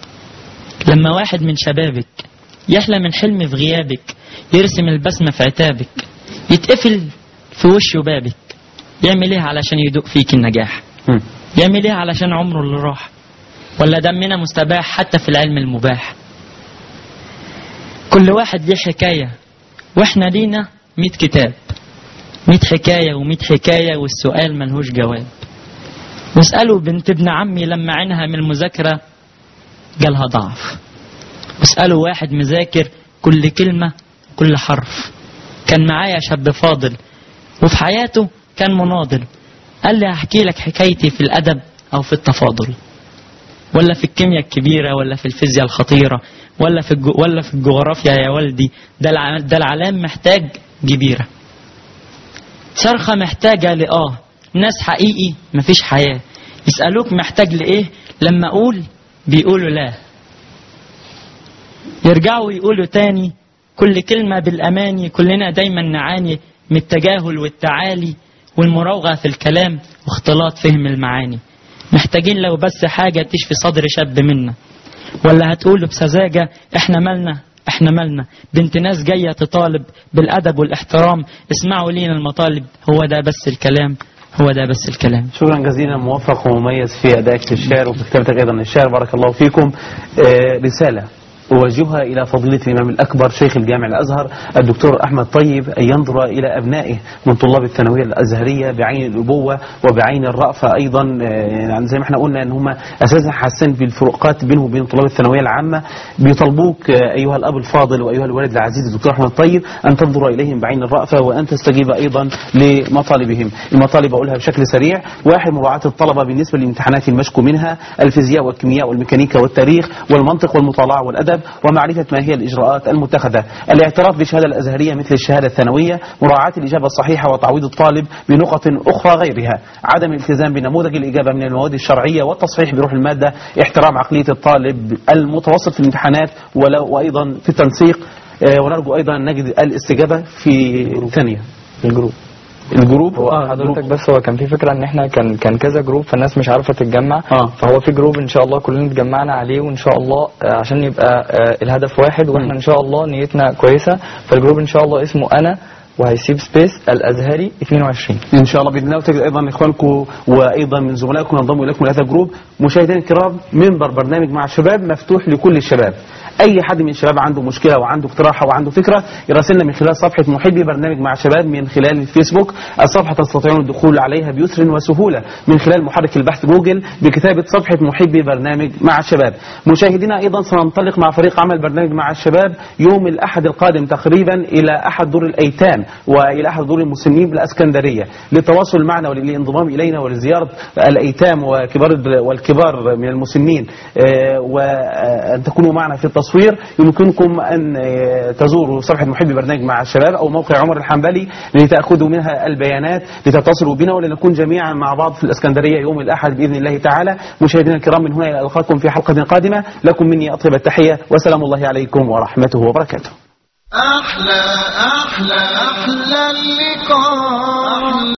لما واحد من شبابك يحلم الحلم في غيابك يرسم البسمة في عتابك يتقفل في وشه بابك يعمل ايه علشان يدوق فيك النجاح مم. يعمل ايه علشان عمره اللي راح ولا دمنا مستباح حتى في العلم المباح كل واحد ليه حكاية واحنا لينا 100 كتاب 100 حكاية و100 حكاية والسؤال ملهوش جواب واسألوا بنت ابن عمي لما عينها من المذاكرة جالها ضعف واسألوا واحد مذاكر كل كلمة كل حرف كان معايا شاب فاضل وفي حياته كان مناضل قال لي هحكي لك حكايتي في الأدب أو في التفاضل ولا في الكيمياء الكبيرة ولا في الفيزياء الخطيرة ولا في الجو ولا في الجغرافيا يا والدي ده الع- ده العلام محتاج جبيرة صرخة محتاجة لآه ناس حقيقي مفيش حياة يسألوك محتاج لإيه لما أقول بيقولوا لا يرجعوا يقولوا تاني كل كلمة بالأماني كلنا دايما نعاني من التجاهل والتعالي والمراوغة في الكلام واختلاط فهم المعاني محتاجين لو بس حاجة تشفي صدر شاب منا ولا هتقولوا بسذاجة احنا مالنا احنا مالنا بنت ناس جاية تطالب بالأدب والاحترام اسمعوا لينا المطالب هو ده بس الكلام هو ده بس الكلام شكرا جزيلا موفق ومميز في أدائك للشعر وفي كتابتك أيضا للشعر بارك الله فيكم آه، رسالة أوجهها إلى فضيلة الإمام الأكبر شيخ الجامع الأزهر الدكتور أحمد طيب أن ينظر إلى أبنائه من طلاب الثانوية الأزهرية بعين الأبوة وبعين الرأفة أيضا آه، يعني زي ما احنا قلنا أن هم أساسا حاسين بالفروقات بينهم وبين طلاب الثانوية العامة بيطلبوك آه، أيها الأب الفاضل وأيها الوالد العزيز الدكتور أحمد طيب أن تنظر إليهم بعين الرأفة وأن تستجيب أيضا لمطالبهم المطالب أقولها بشكل سريع واحد مراعاة الطلبة بالنسبة للامتحانات المشكو منها الفيزياء والكيمياء والميكانيكا والتاريخ والمنطق والمطالعة والأدب ومعرفة ما هي الإجراءات المتخذة الاعتراف بالشهادة الأزهرية مثل الشهادة الثانوية مراعاة الإجابة الصحيحة وتعويض الطالب بنقط أخرى غيرها عدم الالتزام بنموذج الإجابة من المواد الشرعية والتصحيح بروح المادة احترام عقلية الطالب المتوسط في الامتحانات ولو وأيضا في التنسيق آه، ونرجو أيضا أن نجد الاستجابة في ثانية الجروب الجروب هو آه، حضرتك جروب. بس هو كان في فكره ان احنا كان كان كذا جروب فالناس مش عارفه تتجمع آه. فهو في جروب ان شاء الله كلنا اتجمعنا عليه وان شاء الله آه، عشان يبقى آه، الهدف واحد واحنا ان شاء الله نيتنا كويسه فالجروب ان شاء الله اسمه انا وهيسيب سبيس الازهري 22 ان شاء الله باذن الله وتجد ايضا اخوانكم وايضا من زملائكم ينضموا اليكم لهذا الجروب مشاهدينا الكرام منبر برنامج مع الشباب مفتوح لكل الشباب اي حد من الشباب عنده مشكله وعنده اقتراح وعنده فكره يراسلنا من خلال صفحه محبي برنامج مع الشباب من خلال الفيسبوك الصفحه تستطيعون الدخول عليها بيسر وسهوله من خلال محرك البحث جوجل بكتابه صفحه محبي برنامج مع الشباب مشاهدينا ايضا سننطلق مع فريق عمل برنامج مع الشباب يوم الاحد القادم تقريبا الى احد دور الايتام والى احد دور المسلمين بالاسكندريه للتواصل معنا وللانضمام الينا ولزياره الايتام وكبار والكبار من المسلمين آه، وان تكونوا معنا في التصوير يمكنكم ان آه، تزوروا صفحه محبي برنامج مع الشباب او موقع عمر الحنبلي لتاخذوا منها البيانات لتتصلوا بنا ولنكون جميعا مع بعض في الاسكندريه يوم الاحد باذن الله تعالى مشاهدينا الكرام من هنا الى القاكم في حلقه قادمه لكم مني اطيب التحيه وسلام الله عليكم ورحمته وبركاته أحلى أحلى أحلى اللقاء